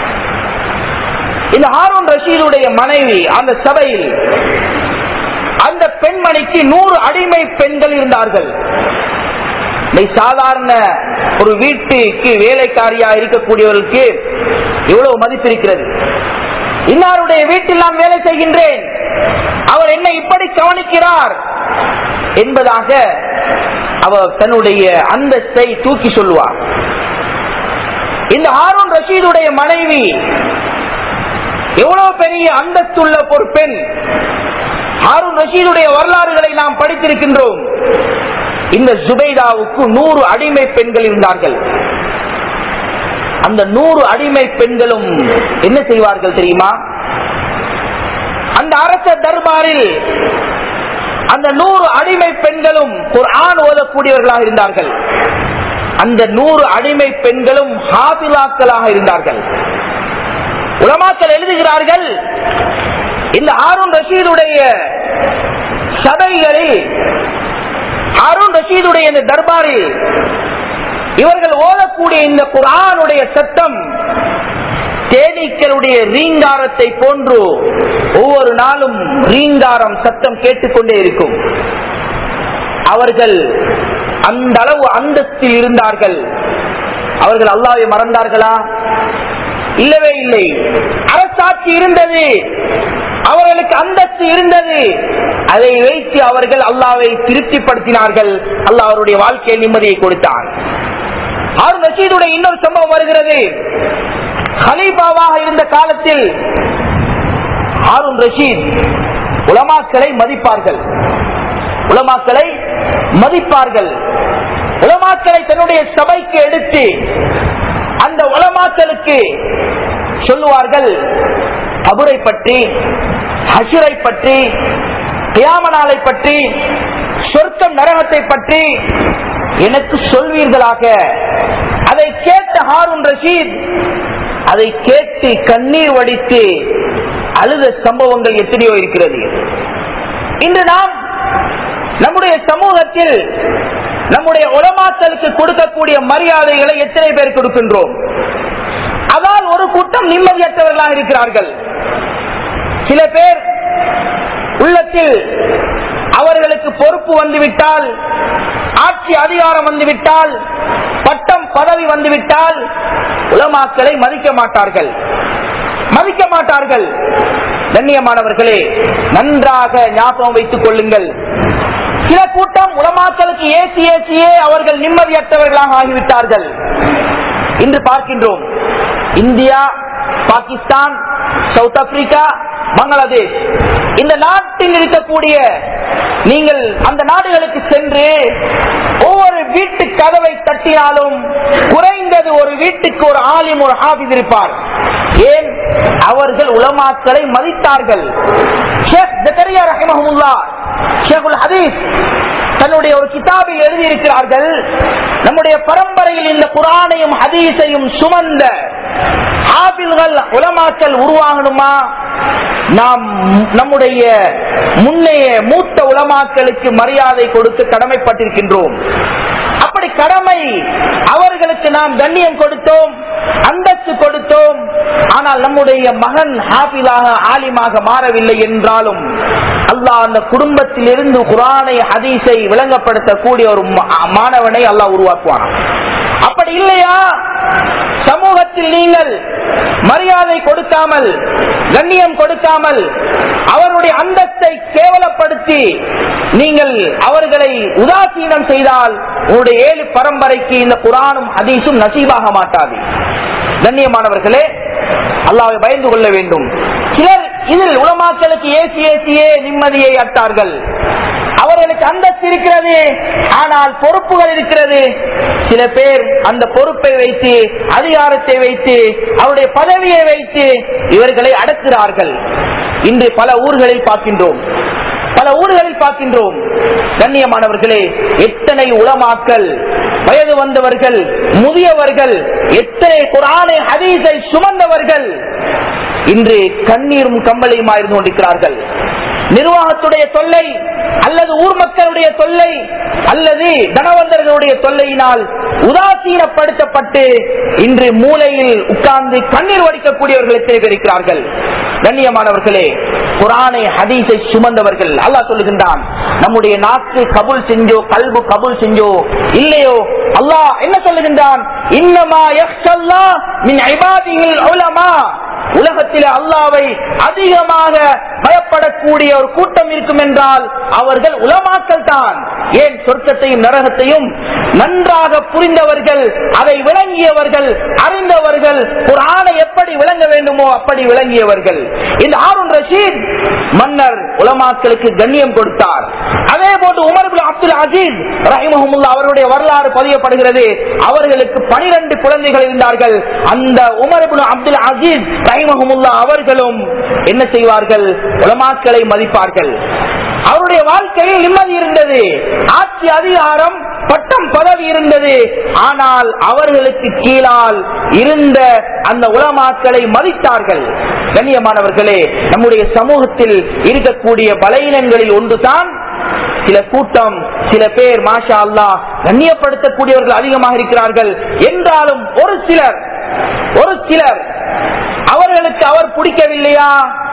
இந்த ஹாரூன் ரஷீதுடைய மனைவி அந்த சபையில் அந்த பெண்மணிக்கு நூறு அடிமை பெண்கள் இருந்தார்கள் சாதாரண ஒரு வீட்டுக்கு வேலைக்காரியா இருக்கக்கூடியவர்களுக்கு எவ்வளவு மதிப்பு இருக்கிறது இன்னாருடைய வீட்டில் நான் வேலை செய்கின்றேன் அவர் என்ன இப்படி கவனிக்கிறார் என்பதாக அவர் தன்னுடைய அந்தஸ்தை தூக்கி சொல்லுவார் இந்த ஹாரூன் ரஷீதுடைய மனைவி எவ்வளவு பெரிய அந்தஸ்துள்ள ஒரு பெண் ஹாரூன் ரஷீதுடைய வரலாறுகளை நாம் படித்திருக்கின்றோம் இந்த ஜுபைதாவுக்கு நூறு அடிமை பெண்கள் இருந்தார்கள் அந்த நூறு அடிமை பெண்களும் என்ன செய்வார்கள் தெரியுமா அந்த அரச தர்பாரில் அந்த நூறு அடிமை பெண்களும் குர்ஆன் ஓதக்கூடியவர்களாக இருந்தார்கள் அந்த நூறு அடிமை பெண்களும் ஹாபிலாக்களாக இருந்தார்கள் உலமாக்கள் எழுதுகிறார்கள் இந்த ஹாரூன் ரஷீதுடைய சபைகளில் ஹாரூன் ரஷீதுடைய இந்த தர்பாரில் இவர்கள் ஓதக்கூடிய இந்த குரானுடைய சத்தம் தேனீக்களுடைய ரீங்காரத்தை போன்று ஒவ்வொரு நாளும் ரீங்காரம் சத்தம் கேட்டுக்கொண்டே இருக்கும் அவர்கள் அந்த அளவு அந்தஸ்தில் இருந்தார்கள் அவர்கள் அல்லாவை மறந்தார்களா இல்லவே இல்லை அரசாட்சி இருந்தது அவர்களுக்கு அந்தஸ்து இருந்தது அதை வைத்து அவர்கள் அல்லாவை திருப்திப்படுத்தினார்கள் அல்லாஹ் அவருடைய வாழ்க்கையை நிம்மதியை கொடுத்தான் ஆறு ரஷீதுடைய இன்னொரு சம்பவம் வருகிறது ஹலீபாவாக இருந்த காலத்தில் ஹாரூன் ரஷீத் உலமாக்களை மதிப்பார்கள் உலமாக்களை மதிப்பார்கள் உலமாக்களை தன்னுடைய சபைக்கு எடுத்து அந்த உலமாக்களுக்கு சொல்லுவார்கள் கபுரை பற்றி ஹசுரை பற்றி கியாமனாலை பற்றி சொர்க்கம் நரகத்தை பற்றி எனக்கு சொல்வீர்களாக அதை கேட்ட ஹாரூன் ரஷீத் அதை கேட்டு கண்ணீர் வடித்து அழுத சம்பவங்கள் எத்தனையோ இருக்கிறது இன்று நாம் நம்முடைய சமூகத்தில் நம்முடைய உலமாக்களுக்கு கொடுக்கக்கூடிய மரியாதைகளை எத்தனை பேர் கொடுக்கின்றோம் அதால் ஒரு கூட்டம் நிம்மதியற்றவர்களாக இருக்கிறார்கள் சில பேர் உள்ளத்தில் அவர்களுக்கு பொறுப்பு வந்துவிட்டால் ஆட்சி அதிகாரம் வந்துவிட்டால் பட்டம் பதவி வந்துவிட்டால் உலமாக்களை மதிக்க மாட்டார்கள் மதிக்க மாட்டார்கள் கண்ணியமானவர்களே நன்றாக ஞாபகம் வைத்துக் கொள்ளுங்கள் சில கூட்டம் உலமாக்களுக்கு ஏசி ஏசியே அவர்கள் நிம்மதியற்றவர்களாக ஆகிவிட்டார்கள் இன்று பார்க்கின்றோம் India Pakistan South Africa Bangladesh இந்த நாட்டில் இருக்கக்கூடிய நீங்கள் அந்த நாடுகளுக்கு சென்று ஒவ்வொரு வீட்டு கதவை தட்டினாலும் குறைந்தது ஒரு வீட்டுக்கு ஒரு ஆலிம் ஒரு ஹாபிஸ் இருப்பார் ஏன் அவர்கள் உலமாக்களை மதித்தார்கள் ஷேக் ஜக்கரியா ரஹிமஹமுல்லா ஷேகுல் ஹதீஸ் தன்னுடைய ஒரு கிதாபில் எழுதியிருக்கிறார்கள் நம்முடைய பரம்பரையில் இந்த குரானையும் ஹதீஸையும் சுமந்த ஆபில்கள் உலமாக்கள் உருவாகணுமா நாம் நம்முடைய முன்னைய மூத்த உலமாக்களுக்கு மரியாதை கொடுத்து கடமைப்பட்டிருக்கின்றோம் அப்படி கடமை அவர்களுக்கு நாம் கண்ணியம் கொடுத்தோம் அந்தஸ்து கொடுத்தோம் ஆனால் நம்முடைய மகன் ஹாபிலாக ஆலிமாக மாறவில்லை என்றாலும் அல்லாஹ் அந்த குடும்பத்தில் இருந்து குரானை ஹதீஸை விளங்கப்படுத்தக்கூடிய ஒரு மாணவனை அல்லாஹ் உருவாக்குவான் அப்படி இல்லையா சமூகத்தில் நீங்கள் மரியாதை கொடுக்காமல் கண்ணியம் கொடுக்காமல் அவருடைய அந்தத்தை கேவலப்படுத்தி நீங்கள் அவர்களை உதாசீனம் செய்தால் உங்களுடைய ஏழு பரம்பரைக்கு இந்த குரானும் ஹதீஸும் நசீவாக மாட்டாது கண்ணியமானவர்களே அல்லாவை பயந்து கொள்ள வேண்டும் சிலர் இதில் உலமாக்களுக்கு ஏசி ஏசியே நிம்மதியை அட்டார்கள் அவர்களுக்கு அந்தஸ்து இருக்கிறது ஆனால் பொறுப்புகள் இருக்கிறது சில பேர் அந்த பொறுப்பை வைத்து அதிகாரத்தை வைத்து அவருடைய பதவியை வைத்து இவர்களை அடக்குகிறார்கள் இன்று பல ஊர்களில் பார்க்கின்றோம் பல ஊர்களில் பார்க்கின்றோம் கண்ணியமானவர்களே எத்தனை உளமாக்கல் வயது வந்தவர்கள் முதியவர்கள் எத்தனை குரானை ஹதீஸை சுமந்தவர்கள் இன்று கண்ணீரும் கம்பளையுமா இருந்து கொண்டிருக்கிறார்கள் நிர்வாகத்துடைய தொல்லை அல்லது ஊர் மக்களுடைய தொல்லை அல்லது தனவந்தர்களுடைய தொல்லையினால் உதாசீனப்படுத்தப்பட்டு இன்று மூலையில் உட்கார்ந்து கண்ணீர் வடிக்கக்கூடியவர்கள் எத்தனை பேர் இருக்கிறார்கள் கண்ணியமானவர்களே குரானை ஹதீஸை சுமந்தவர்கள் அல்லாஹ் சொல்லுகின்றான் நம்முடைய நாக்கு கபுல் செஞ்சோ கல்பு கபுல் செஞ்சோ இல்லையோ அல்லாஹ் என்ன சொல்லுகின்றான் இன்னமா யக்ஷல்லா மின் இபாதிஹில் உலமா உலகத்தில் அல்லாவை அதிகமாக பயப்படக்கூடிய ஒரு கூட்டம் இருக்கும் என்றால் அவர்கள் உலமாக்கல் தான் ஏன் சொர்க்கத்தையும் நரகத்தையும் நன்றாக புரிந்தவர்கள் அதை விளங்கியவர்கள் அறிந்தவர்கள் ஒரு ஆணை எப்படி விளங்க வேண்டுமோ அப்படி விளங்கியவர்கள் இந்த ஆருண் ரஷீத் மன்னர் உலமாக்களுக்கு கண்ணியம் கொடுத்தார் அதே போன்று உமர் பின் அப்துல் அசீஸ் ரஹிமஹமுல்லா அவருடைய வரலாறு பதியப்படுகிறது அவர்களுக்கு பனிரெண்டு குழந்தைகள் இருந்தார்கள் அந்த உமர் பின் அப்துல் அசீஸ் ரஹிமஹமுல்லா அவர்களும் என்ன செய்வார்கள் உலமாக்களை மதிப்பார்கள் அவருடைய வாழ்க்கையில் நிம்மதி இருந்தது ஆட்சி அதிகாரம் பட்டம் பதவி இருந்தது ஆனால் அவர்களுக்கு கீழால் இருந்த அந்த உலமாக்களை மதித்தார்கள் கண்ணியமானவர்களே நம்முடைய சமூகத்தில் இருக்கக்கூடிய பலையினங்களில் ஒன்றுதான் சில கூட்டம் சில பேர் மாஷா அல்லா கண்ணியப்படுத்தக்கூடியவர்கள் அதிகமாக இருக்கிறார்கள் என்றாலும் ஒரு சிலர் ஒரு சிலர் அவர்களுக்கு அவர் பிடிக்கவில்லையா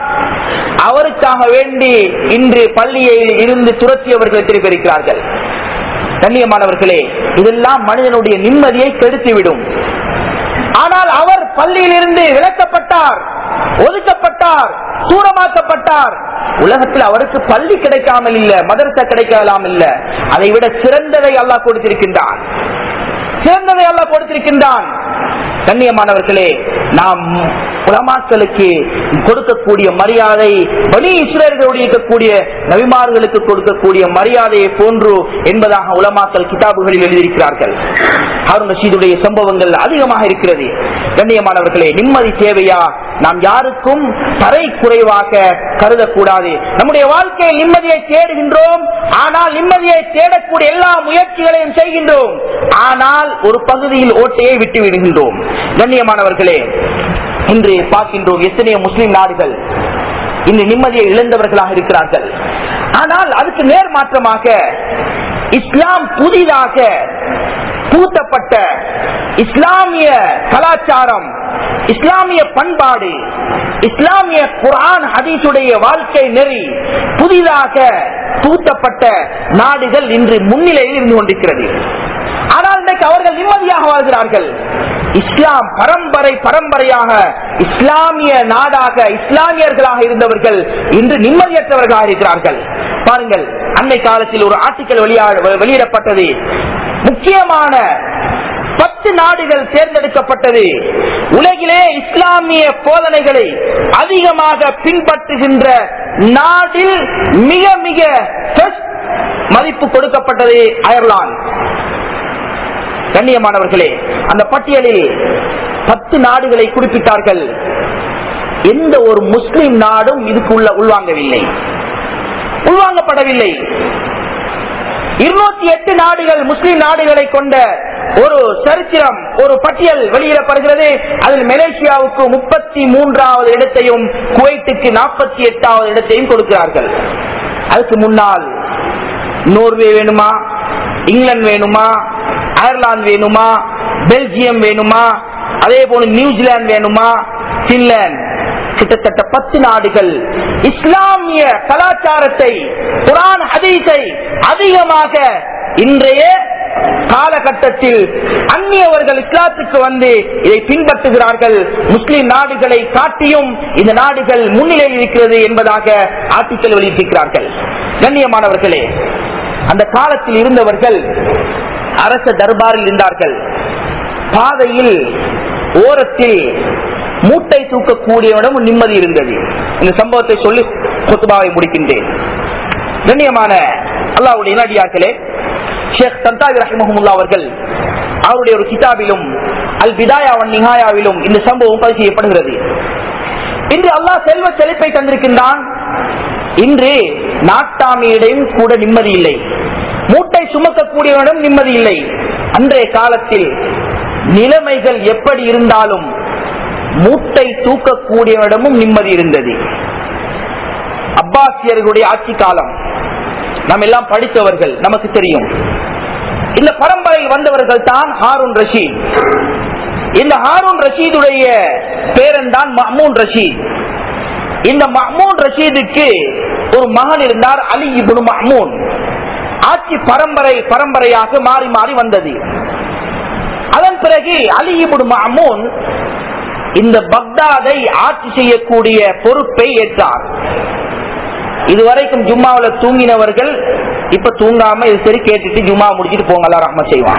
அவருக்காக வேண்டி இன்று பள்ளியில் இருந்து துரத்தியவர்கள் எத்தனை பேர் இருக்கிறார்கள் கண்ணியமானவர்களே இதெல்லாம் மனிதனுடைய நிம்மதியை கெடுத்துவிடும் ஆனால் அவர் பள்ளியிலிருந்து விளக்கப்பட்டார் ஒதுக்கப்பட்டார் தூரமாக்கப்பட்டார் உலகத்தில் அவருக்கு பள்ளி கிடைக்காமல் இல்ல மதரசா கிடைக்கலாம் இல்ல அதை விட சிறந்ததை அல்லாஹ் கொடுத்திருக்கின்றான் சிறந்ததை அல்லாஹ் கொடுத்திருக்கின்றான் கண்ணியமானவர்களே நாம் உலமாக்களுக்கு கொடுக்கக்கூடிய மரியாதை பலி இஸ்ரேல்களோடு இருக்கக்கூடிய நபிமார்களுக்கு கொடுக்கக்கூடிய மரியாதையை போன்று என்பதாக உலமாக்கல் கிதாபுகளில் எழுதியிருக்கிறார்கள் ஹாரூன் ரஷீதுடைய சம்பவங்கள் அதிகமாக இருக்கிறது கண்ணியமானவர்களே நிம்மதி தேவையா நாம் யாருக்கும் தரை குறைவாக கருதக்கூடாது நம்முடைய வாழ்க்கையில் நிம்மதியை தேடுகின்றோம் ஆனால் நிம்மதியை தேடக்கூடிய எல்லா முயற்சிகளையும் செய்கின்றோம் ஆனால் ஒரு பகுதியில் ஓட்டையை விட்டு விடுகின்றோம் கண்ணியமானவர்களே இன்று பார்க்கின்றோம் எத்தனையோ முஸ்லிம் நாடுகள் இன்று நிம்மதியை இழந்தவர்களாக இருக்கிறார்கள் ஆனால் அதுக்கு நேர் மாற்றமாக இஸ்லாம் புதிதாக பூத்தப்பட்ட இஸ்லாமிய கலாச்சாரம் இஸ்லாமிய பண்பாடு இஸ்லாமிய குரான் ஹதீசுடைய வாழ்க்கை நெறி புதிதாக பூத்தப்பட்ட நாடுகள் இன்று முன்னிலையில் இருந்து கொண்டிருக்கிறது ஆனால் இன்றைக்கு அவர்கள் நிம்மதியாக வாழ்கிறார்கள் இஸ்லாம் பரம்பரை பரம்பரையாக இஸ்லாமிய நாடாக இஸ்லாமியர்களாக இருந்தவர்கள் இன்று நிம்மதியற்றவர்களாக இருக்கிறார்கள் பாருங்கள் அன்னை காலத்தில் ஒரு ஆர்டிக்கல் வெளியிடப்பட்டது முக்கியமான பத்து நாடுகள் தேர்ந்தெடுக்கப்பட்டது உலகிலே இஸ்லாமிய போதனைகளை அதிகமாக பின்பற்றுகின்ற நாட்டில் மிக மிக மதிப்பு கொடுக்கப்பட்டது அயர்லாந்து கண்ணியமானவர்களே அந்த பட்டியலில் பத்து நாடுகளை குறிப்பிட்டார்கள் எந்த ஒரு முஸ்லிம் நாடும் இதுக்குள்ள உள்வாங்கவில்லை உள்வாங்கப்படவில்லை இருநூத்தி எட்டு நாடுகள் முஸ்லிம் நாடுகளை கொண்ட ஒரு சரித்திரம் ஒரு பட்டியல் வெளியிடப்படுகிறது அதில் மலேசியாவுக்கு முப்பத்தி மூன்றாவது இடத்தையும் குவைத்துக்கு நாற்பத்தி எட்டாவது இடத்தையும் கொடுக்கிறார்கள் அதுக்கு முன்னால் நோர்வே வேணுமா இங்கிலாந்து வேணுமா அயர்லாந்து வேணுமா பெல்ஜியம் வேணுமா அதே போல நியூசிலாந்து வேணுமா பின்லாந்து கிட்டத்தட்ட பத்து நாடுகள் இஸ்லாமிய கலாச்சாரத்தை குரான் ஹதீஸை அதிகமாக இன்றைய காலகட்டத்தில் அந்நியவர்கள் இஸ்லாத்துக்கு வந்து இதை பின்பற்றுகிறார்கள் முஸ்லிம் நாடுகளை காட்டியும் இந்த நாடுகள் முன்னிலையில் இருக்கிறது என்பதாக ஆர்டிக்கல் வெளியிட்டிருக்கிறார்கள் கண்ணியமானவர்களே அந்த காலத்தில் இருந்தவர்கள் அரச தர்பாரில் இருந்தார்கள் பாதையில் ஓரத்தில் மூட்டை தூக்கக்கூடியவனும் நிம்மதி இருந்தது இந்த சம்பவத்தை சொல்லி கொத்துபாவை முடிக்கின்றேன் கண்ணியமான அல்லாவுடைய நடிகாக்களே ஷேக் சந்தாவி ரஹிமஹமுல்லா அவர்கள் அவருடைய ஒரு கிதாபிலும் அல் பிதாயாவன் நிகாயாவிலும் இந்த சம்பவம் பதிவு செய்யப்படுகிறது இன்று அல்லாஹ் செல்வ செழிப்பை தந்திருக்கின்றான் இன்று நாட்டாமையிடையும் கூட நிம்மதி இல்லை மூட்டை சுமக்கக்கூடியவனிடம் நிம்மதி இல்லை அன்றைய காலத்தில் நிலைமைகள் எப்படி இருந்தாலும் மூட்டை தூக்கக்கூடியவனிடமும் நிம்மதி இருந்தது அப்பாசியர்களுடைய ஆட்சி காலம் நாம் எல்லாம் படித்தவர்கள் நமக்கு தெரியும் இந்த பரம்பரையில் வந்தவர்கள் தான் ஹாரூன் ரஷீத் இந்த ஹாரூன் ரஷீதுடைய பேரன் தான் மஹ்மூன் ரஷீத் இந்த மஹ்மூன் ரஷீதுக்கு ஒரு மகன் இருந்தார் அலி இபுன் மஹ்மூன் ஆட்சி பரம்பரை பரம்பரையாக மாறி மாறி வந்தது அதன் பிறகு அலி இபுன் மஹ்மூன் இந்த பக்தாதை ஆட்சி செய்யக்கூடிய பொறுப்பை ஏற்றார் இதுவரைக்கும் ஜும்மாவில தூங்கினவர்கள் இப்ப தூங்காம இது சரி கேட்டுட்டு ஜும்மா முடிச்சிட்டு போங்க ரஹ்ம செய்வான்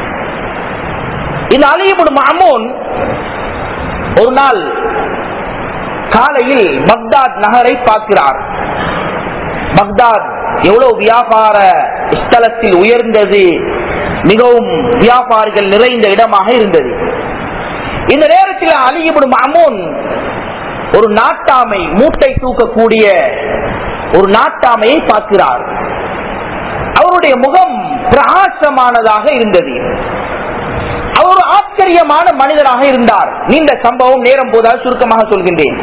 இந்த அலிபுன் மஹமூன் ஒரு நாள் காலையில் பக்தாத் நகரை பார்க்கிறார் பக்தாத் எவ்வளவு வியாபார ஸ்தலத்தில் உயர்ந்தது மிகவும் வியாபாரிகள் நிறைந்த இடமாக இருந்தது இந்த நேரத்தில் அலிபுன் மஹமூன் ஒரு நாட்டாமை மூட்டை தூக்கக்கூடிய ஒரு நாட்டாமையை பார்க்கிறார் அவருடைய முகம் பிரகாசமானதாக இருந்தது அவர் ஒரு ஆச்சரியமான மனிதராக இருந்தார் நீண்ட சம்பவம் நேரம் போதால் சுருக்கமாக சொல்கின்றேன்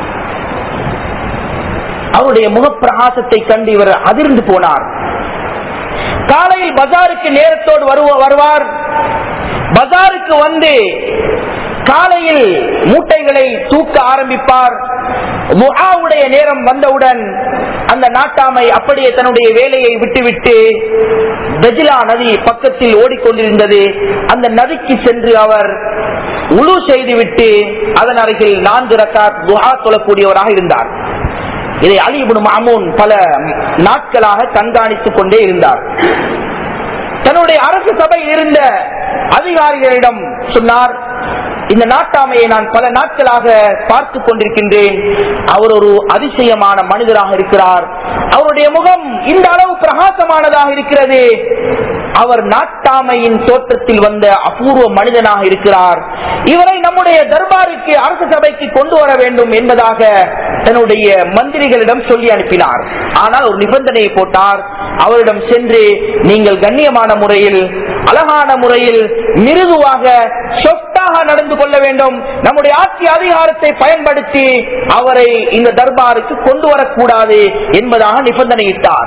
அவருடைய முகப்பிரகாசத்தை கண்டு இவர் அதிர்ந்து போனார் காலையில் பஜாருக்கு நேரத்தோடு வருவ வருவார் பஜாருக்கு வந்து காலையில் மூட்டைகளை தூக்க ஆரம்பிப்பார் முகாவுடைய நேரம் வந்தவுடன் அந்த நாட்டாமை அப்படியே தன்னுடைய வேலையை விட்டுவிட்டு பெஜிலா நதி பக்கத்தில் ஓடிக்கொண்டிருந்தது அந்த நதிக்கு சென்று அவர் உழு செய்துவிட்டு அதன் அருகில் நான்கு ரக்காத் துஹா தொழக்கூடியவராக இருந்தார் இதை அலிபுன் மாமூன் பல நாட்களாக கண்காணித்துக் கொண்டே இருந்தார் தன்னுடைய அரசு சபையில் இருந்த அதிகாரிகளிடம் சொன்னார் இந்த நாட்டாமையை நான் பல நாட்களாக பார்த்து கொண்டிருக்கின்றேன் அவர் ஒரு அதிசயமான மனிதராக இருக்கிறார் அவருடைய முகம் இந்த அளவு பிரகாசமானதாக இருக்கிறது அவர் நாட்டாமையின் தோற்றத்தில் வந்த அபூர்வ மனிதனாக இருக்கிறார் இவரை நம்முடைய தர்பாருக்கு அரசு சபைக்கு கொண்டு வர வேண்டும் என்பதாக தன்னுடைய மந்திரிகளிடம் சொல்லி அனுப்பினார் ஆனால் ஒரு நிபந்தனையை போட்டார் அவரிடம் சென்று நீங்கள் கண்ணியமான முறையில் அழகான முறையில் மிருதுவாக சொத்தாக நடந்து கொள்ள வேண்டும் நம்முடைய ஆட்சி அதிகாரத்தை பயன்படுத்தி அவரை இந்த தர்பாருக்கு கொண்டு வரக்கூடாது என்பதாக நிபந்தனையிட்டார்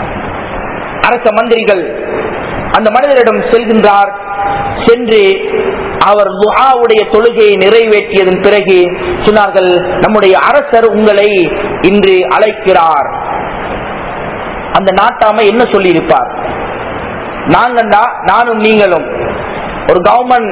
அரச மந்திரிகள் அந்த மனிதரிடம் செல்கின்றார் சென்று அவர் துஹாவுடைய தொழுகையை நிறைவேற்றியதன் பிறகு சொன்னார்கள் நம்முடைய அரசர் உங்களை இன்று அழைக்கிறார் அந்த நாட்டாமை என்ன சொல்லி இருப்பார் நாங்கண்டா நானும் நீங்களும் ஒரு கவர்மெண்ட்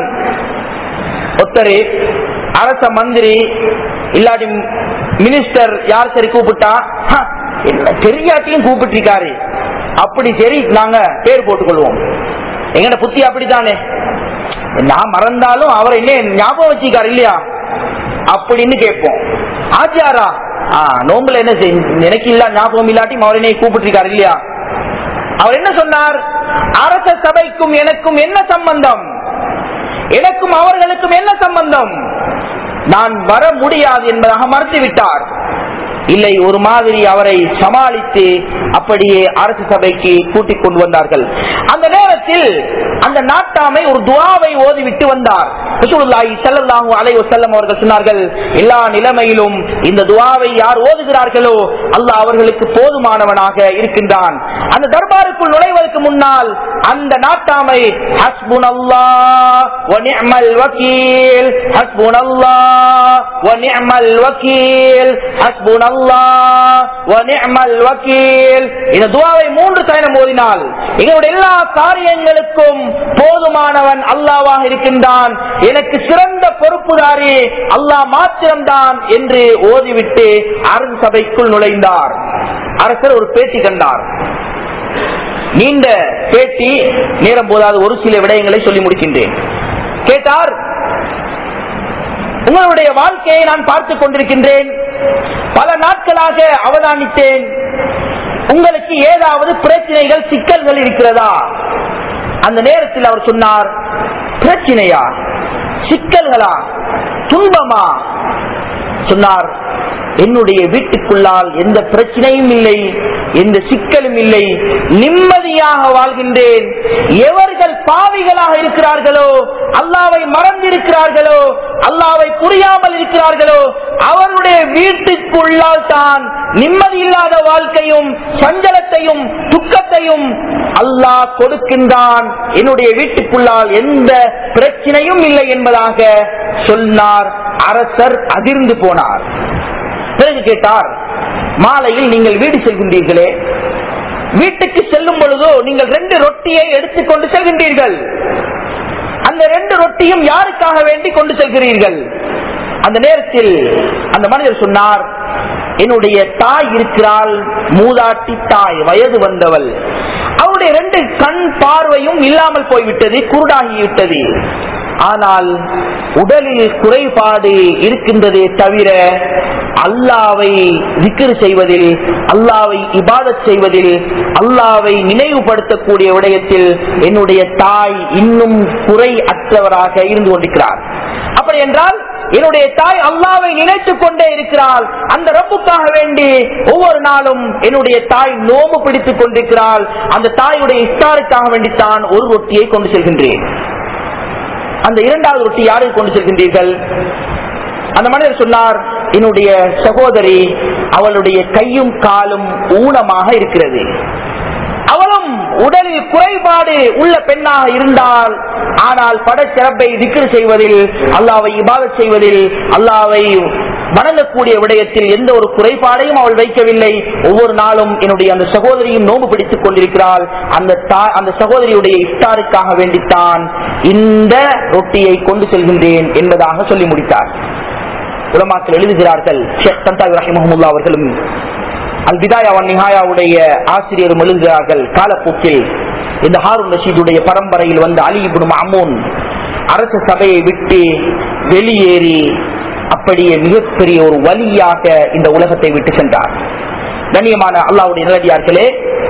ஒத்தரு அரச மந்திரி இல்லாட்டி மினிஸ்டர் யார் சரி கூப்பிட்டா "ஹ, என்ன தெரியாட்டியும் கூப்பிட்டிருக்காரு அப்படி சரி நாங்க பேர் போட்டுக்கொள்வோம் எங்கட புத்தி அப்படித்தானே நான் மறந்தாலும் அவரை என்ன ஞாபகம் வச்சிருக்காரு இல்லையா அப்படின்னு கேட்போம் ஆச்சாரா ஆ நோம்புல என்ன செய்- எனக்கு இல்ல ஞாபகம் இல்லாட்டி அவர் என்னை கூப்பிட்டிருக்காரு இல்லையா அவர் என்ன சொன்னார் அரச சபைக்கும் எனக்கும் என்ன சம்பந்தம் எனக்கும் அவர்களுக்கும் என்ன சம்பந்தம் நான் வர முடியாது என்பதாக மறுத்துவிட்டார் இல்லை ஒரு மாதிரி அவரை சமாளித்து அப்படியே அரசு சபைக்கு கூட்டிக் கொண்டு வந்தார்கள் அந்த நேரத்தில் அந்த நாட்டாமை ஒரு துவாவை ஓதிவிட்டு வந்தார் ரசூலுல்லாஹி ஸல்லல்லாஹு அலைஹி வஸல்லம் அவர்கள் சொன்னார்கள் எல்லா நிலைமையிலும் இந்த துவாவை யார் ஓதுகிறார்களோ அல்லாஹ் அவர்களுக்கு போதுமானவனாக இருக்கின்றான் அந்த தர்பாருக்குள் நுழைவதற்கு முன்னால் அந்த நாட்டாமை ஹஸ்புனல்லாஹ் வ நிஅமல் வக்கீல் ஹஸ்புனல்லாஹ் வ நிஅமல் வக்கீல் ஹஸ்புனல்லாஹ் வ நிஅமல் வக்கீல் இந்த துஆவை மூன்று சயனம் ஓதினால் எங்களுடைய எல்லா காரியங்களுக்கும் போதுமானவன் அல்லாஹ்வாக இருக்கின்றான் எனக்கு சிறந்த பொறுப்புதாரி அல்லாஹ் மாத்திரம்தான் என்று ஓதிவிட்டு அரசு சபைக்குள் நுழைந்தார் அரசர் ஒரு பேட்டி கண்டார் நீண்ட பேட்டி நேரம் போதாது ஒரு சில விடயங்களை சொல்லி முடிக்கின்றேன் கேட்டார் உங்களுடைய வாழ்க்கையை நான் பார்த்துக் கொண்டிருக்கின்றேன் பல நாட்களாக அவதானித்தேன் உங்களுக்கு ஏதாவது பிரச்சனைகள் சிக்கல்கள் இருக்கிறதா அந்த நேரத்தில் அவர் சொன்னார் பிரச்சனையா சிக்கல்களா துன்பமா சொன்னார் என்னுடைய வீட்டுக்குள்ளால் எந்த பிரச்சனையும் இல்லை எந்த சிக்கலும் இல்லை நிம்மதியாக வாழ்கின்றேன் எவர்கள் பாவிகளாக இருக்கிறார்களோ அல்லாவை மறந்திருக்கிறார்களோ அல்லாவை புரியாமல் இருக்கிறார்களோ அவருடைய வீட்டுக்குள்ளால் தான் நிம்மதி இல்லாத வாழ்க்கையும் சஞ்சலத்தையும் துக்கத்தையும் அல்லாஹ் கொடுக்கின்றான் என்னுடைய வீட்டுக்குள்ளால் எந்த பிரச்சனையும் இல்லை என்பதாக சொன்னார் அரசர் அதிர்ந்து போனார் பிறகு கேட்டார் மாலையில் நீங்கள் வீடு செல்கின்றீர்களே வீட்டுக்கு செல்லும் பொழுதோ நீங்கள் ரெண்டு ரொட்டியை எடுத்துக்கொண்டு செல்கின்றீர்கள் அந்த ரெண்டு ரொட்டியும் யாருக்காக வேண்டி கொண்டு செல்கிறீர்கள் அந்த நேரத்தில் அந்த மனிதர் சொன்னார் என்னுடைய தாய் இருக்கிறாள் மூதாட்டி தாய் வயது வந்தவள் அவருடைய ரெண்டு கண் பார்வையும் இல்லாமல் போய்விட்டது குருடாகிவிட்டது ஆனால் உடலில் குறைபாடு இருக்கின்றதே தவிர அல்லாவை திக்ரு செய்வதில் அல்லாவை இபாதத் செய்வதில் அல்லாவை நினைவுபடுத்தக்கூடிய விடயத்தில் என்னுடைய தாய் இன்னும் குறை அற்றவராக இருந்து கொண்டிருக்கிறார் அப்படி என்றால் என்னுடைய தாய் அல்லாவை நினைத்துக் கொண்டே இருக்கிறாள் அந்த ரப்புக்காக வேண்டி ஒவ்வொரு நாளும் என்னுடைய தாய் நோம்பு பிடித்துக் கொண்டிருக்கிறாள் அந்த தாயுடைய இஸ்தாருக்காக வேண்டித்தான் ஒரு ரொட்டியை கொண்டு செல்கின்றேன் அந்த இரண்டாவது ரொட்டி யாருக்கு கொண்டு செல்கின்றீர்கள் அந்த மனிதர் சொன்னார் என்னுடைய சகோதரி அவளுடைய கையும் காலும் ஊனமாக இருக்கிறது அவளும் உடலில் குறைபாடு உள்ள பெண்ணாக இருந்தால் ஆனால் படச்சிறப்பை திக்ரு செய்வதில் அல்லாவை இபாதத் செய்வதில் அல்லாவை வணங்கக்கூடிய விடயத்தில் எந்த ஒரு குறைபாடையும் அவள் வைக்கவில்லை ஒவ்வொரு நாளும் என்னுடைய அந்த சகோதரியும் நோம்பு பிடித்துக் கொண்டிருக்கிறாள் அந்த தா- அந்த சகோதரியுடைய இஃப்தாருக்காக வேண்டித்தான் இந்த ரொட்டியை கொண்டு செல்கின்றேன் என்பதாக சொல்லி முடித்தார் உலமாக்கள் எழுதுகிறார்கள் ஷேக் தந்தாவி ரஹிமஹமுல்லா அவர்களும் அல் பிதாயா நிஹாயாவுடைய ஆசிரியரும் எழுதுகிறார்கள் காலப்போக்கில் இந்த ஹாரூன் ரஷீதுடைய பரம்பரையில் வந்த அலி இப்னு மாமூன் அரச சபையை விட்டு வெளியேறி அப்படியே மிகப்பெரிய ஒரு வலியாக இந்த உலகத்தை விட்டு சென்றார் கண்ணியமான அல்லாவுடைய நிலடியார்களே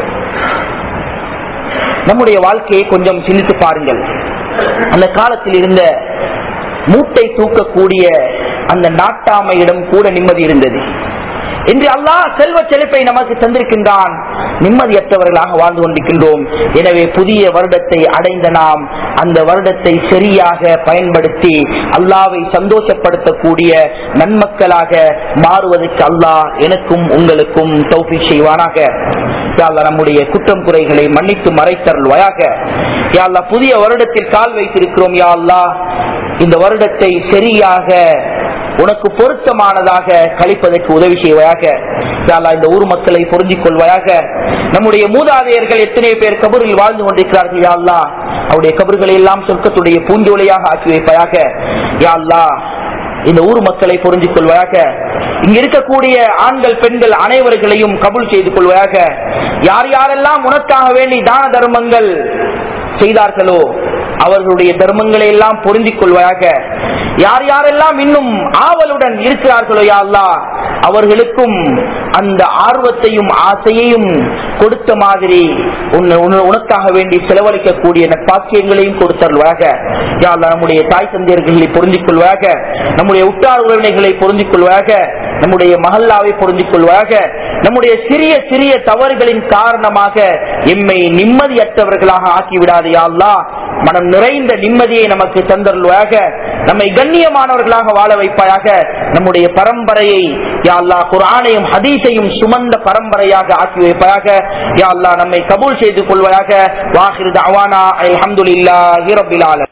நம்முடைய வாழ்க்கையை கொஞ்சம் சிந்தித்து பாருங்கள் அந்த காலத்தில் இருந்த மூட்டை தூக்கக்கூடிய அந்த நாட்டாமையிடம் கூட நிம்மதி இருந்தது இன்று அல்லாஹ் செல்வ செழிப்பை நமக்கு தந்திருக்கின்றான் நிம்மதியற்றவர்களாக வாழ்ந்து கொண்டிருக்கின்றோம் எனவே புதிய வருடத்தை அடைந்த நாம் அந்த வருடத்தை சரியாக பயன்படுத்தி அல்லாவை சந்தோஷப்படுத்தக்கூடிய நன்மக்களாக மாறுவதற்கு அல்லாஹ் எனக்கும் உங்களுக்கும் தௌஃபி செய்வானாக யா அல்லாஹ் நம்முடைய குற்றம் குறைகளை மன்னித்து மறைத்தருள்வாயாக யா அல்லாஹ் புதிய வருடத்தில் கால் வைத்திருக்கிறோம் யா அல்லாஹ் இந்த வருடத்தை சரியாக உனக்கு பொருத்தமானதாக கழிப்பதற்கு உதவி செய்வாயாக யா அல்லாஹ் இந்த ஊர் மக்களை பொருந்திக் கொள்வாயாக நம்முடைய மூதாதையர்கள் எத்தனை பேர் கபரில் வாழ்ந்து கொண்டிருக்கிறார்கள் யா அல்லாஹ் அவருடைய கபர்களை எல்லாம் சொர்க்கத்துடைய பூஞ்சோலையாக ஆக்கி வைப்பாயாக யா அல்லாஹ் இந்த ஊர் மக்களை புரிஞ்சிக் கொள்வாயாக இங்க இருக்கக்கூடிய ஆண்கள் பெண்கள் அனைவர்களையும் கபூல் செய்து கொள்வாயாக யார் யாரெல்லாம் உனக்காக வேண்டி தான தர்மங்கள் செய்தார்களோ அவர்களுடைய தர்மங்களை எல்லாம் பொருந்திக் கொள்வாயாக யார் யாரெல்லாம் இன்னும் ஆவலுடன் இருக்கிறார்களோ யா அல்லாஹ் அவர்களுக்கும் அந்த ஆர்வத்தையும் ஆசையையும் கொடுத்த மாதிரி உன்னை- உன்னை- உனக்காக வேண்டி செலவழிக்கக்கூடிய நற்பாக்கியங்களையும் கொடுத்தருள்வாக யா அல்லாஹ் நம்முடைய தாய் தந்தையர்களை பொருந்திக் கொள்வாக நம்முடைய உற்றார் உறவினைகளை பொருந்திக் கொள்வாக நம்முடைய மஹல்லாவை பொருந்திக் கொள்வாக நம்முடைய சிறிய சிறிய தவறுகளின் காரணமாக எம்மை நிம்மதியற்றவர்களாக ஆக்கிவிடாது யா அல்லாஹ் மனம் நிறைந்த நிம்மதியை நமக்கு தந்தருள்வாக நம்மை கண்ணியமானவர்களாக வாழ வைப்பாயாக நம்முடைய பரம்பரையை யா அல்லாஹ் குர்ஆனையும் ஹதீஸையும் சுமந்த பரம்பரையாக ஆக்கி வைப்பாயாக யா அல்லாஹ் நம்மை கபூல் செய்து கொள்வாயாக வாஹிர் தஅவானா அல்ஹம்துலில்லாஹி ரப்பில் ஆலமீன்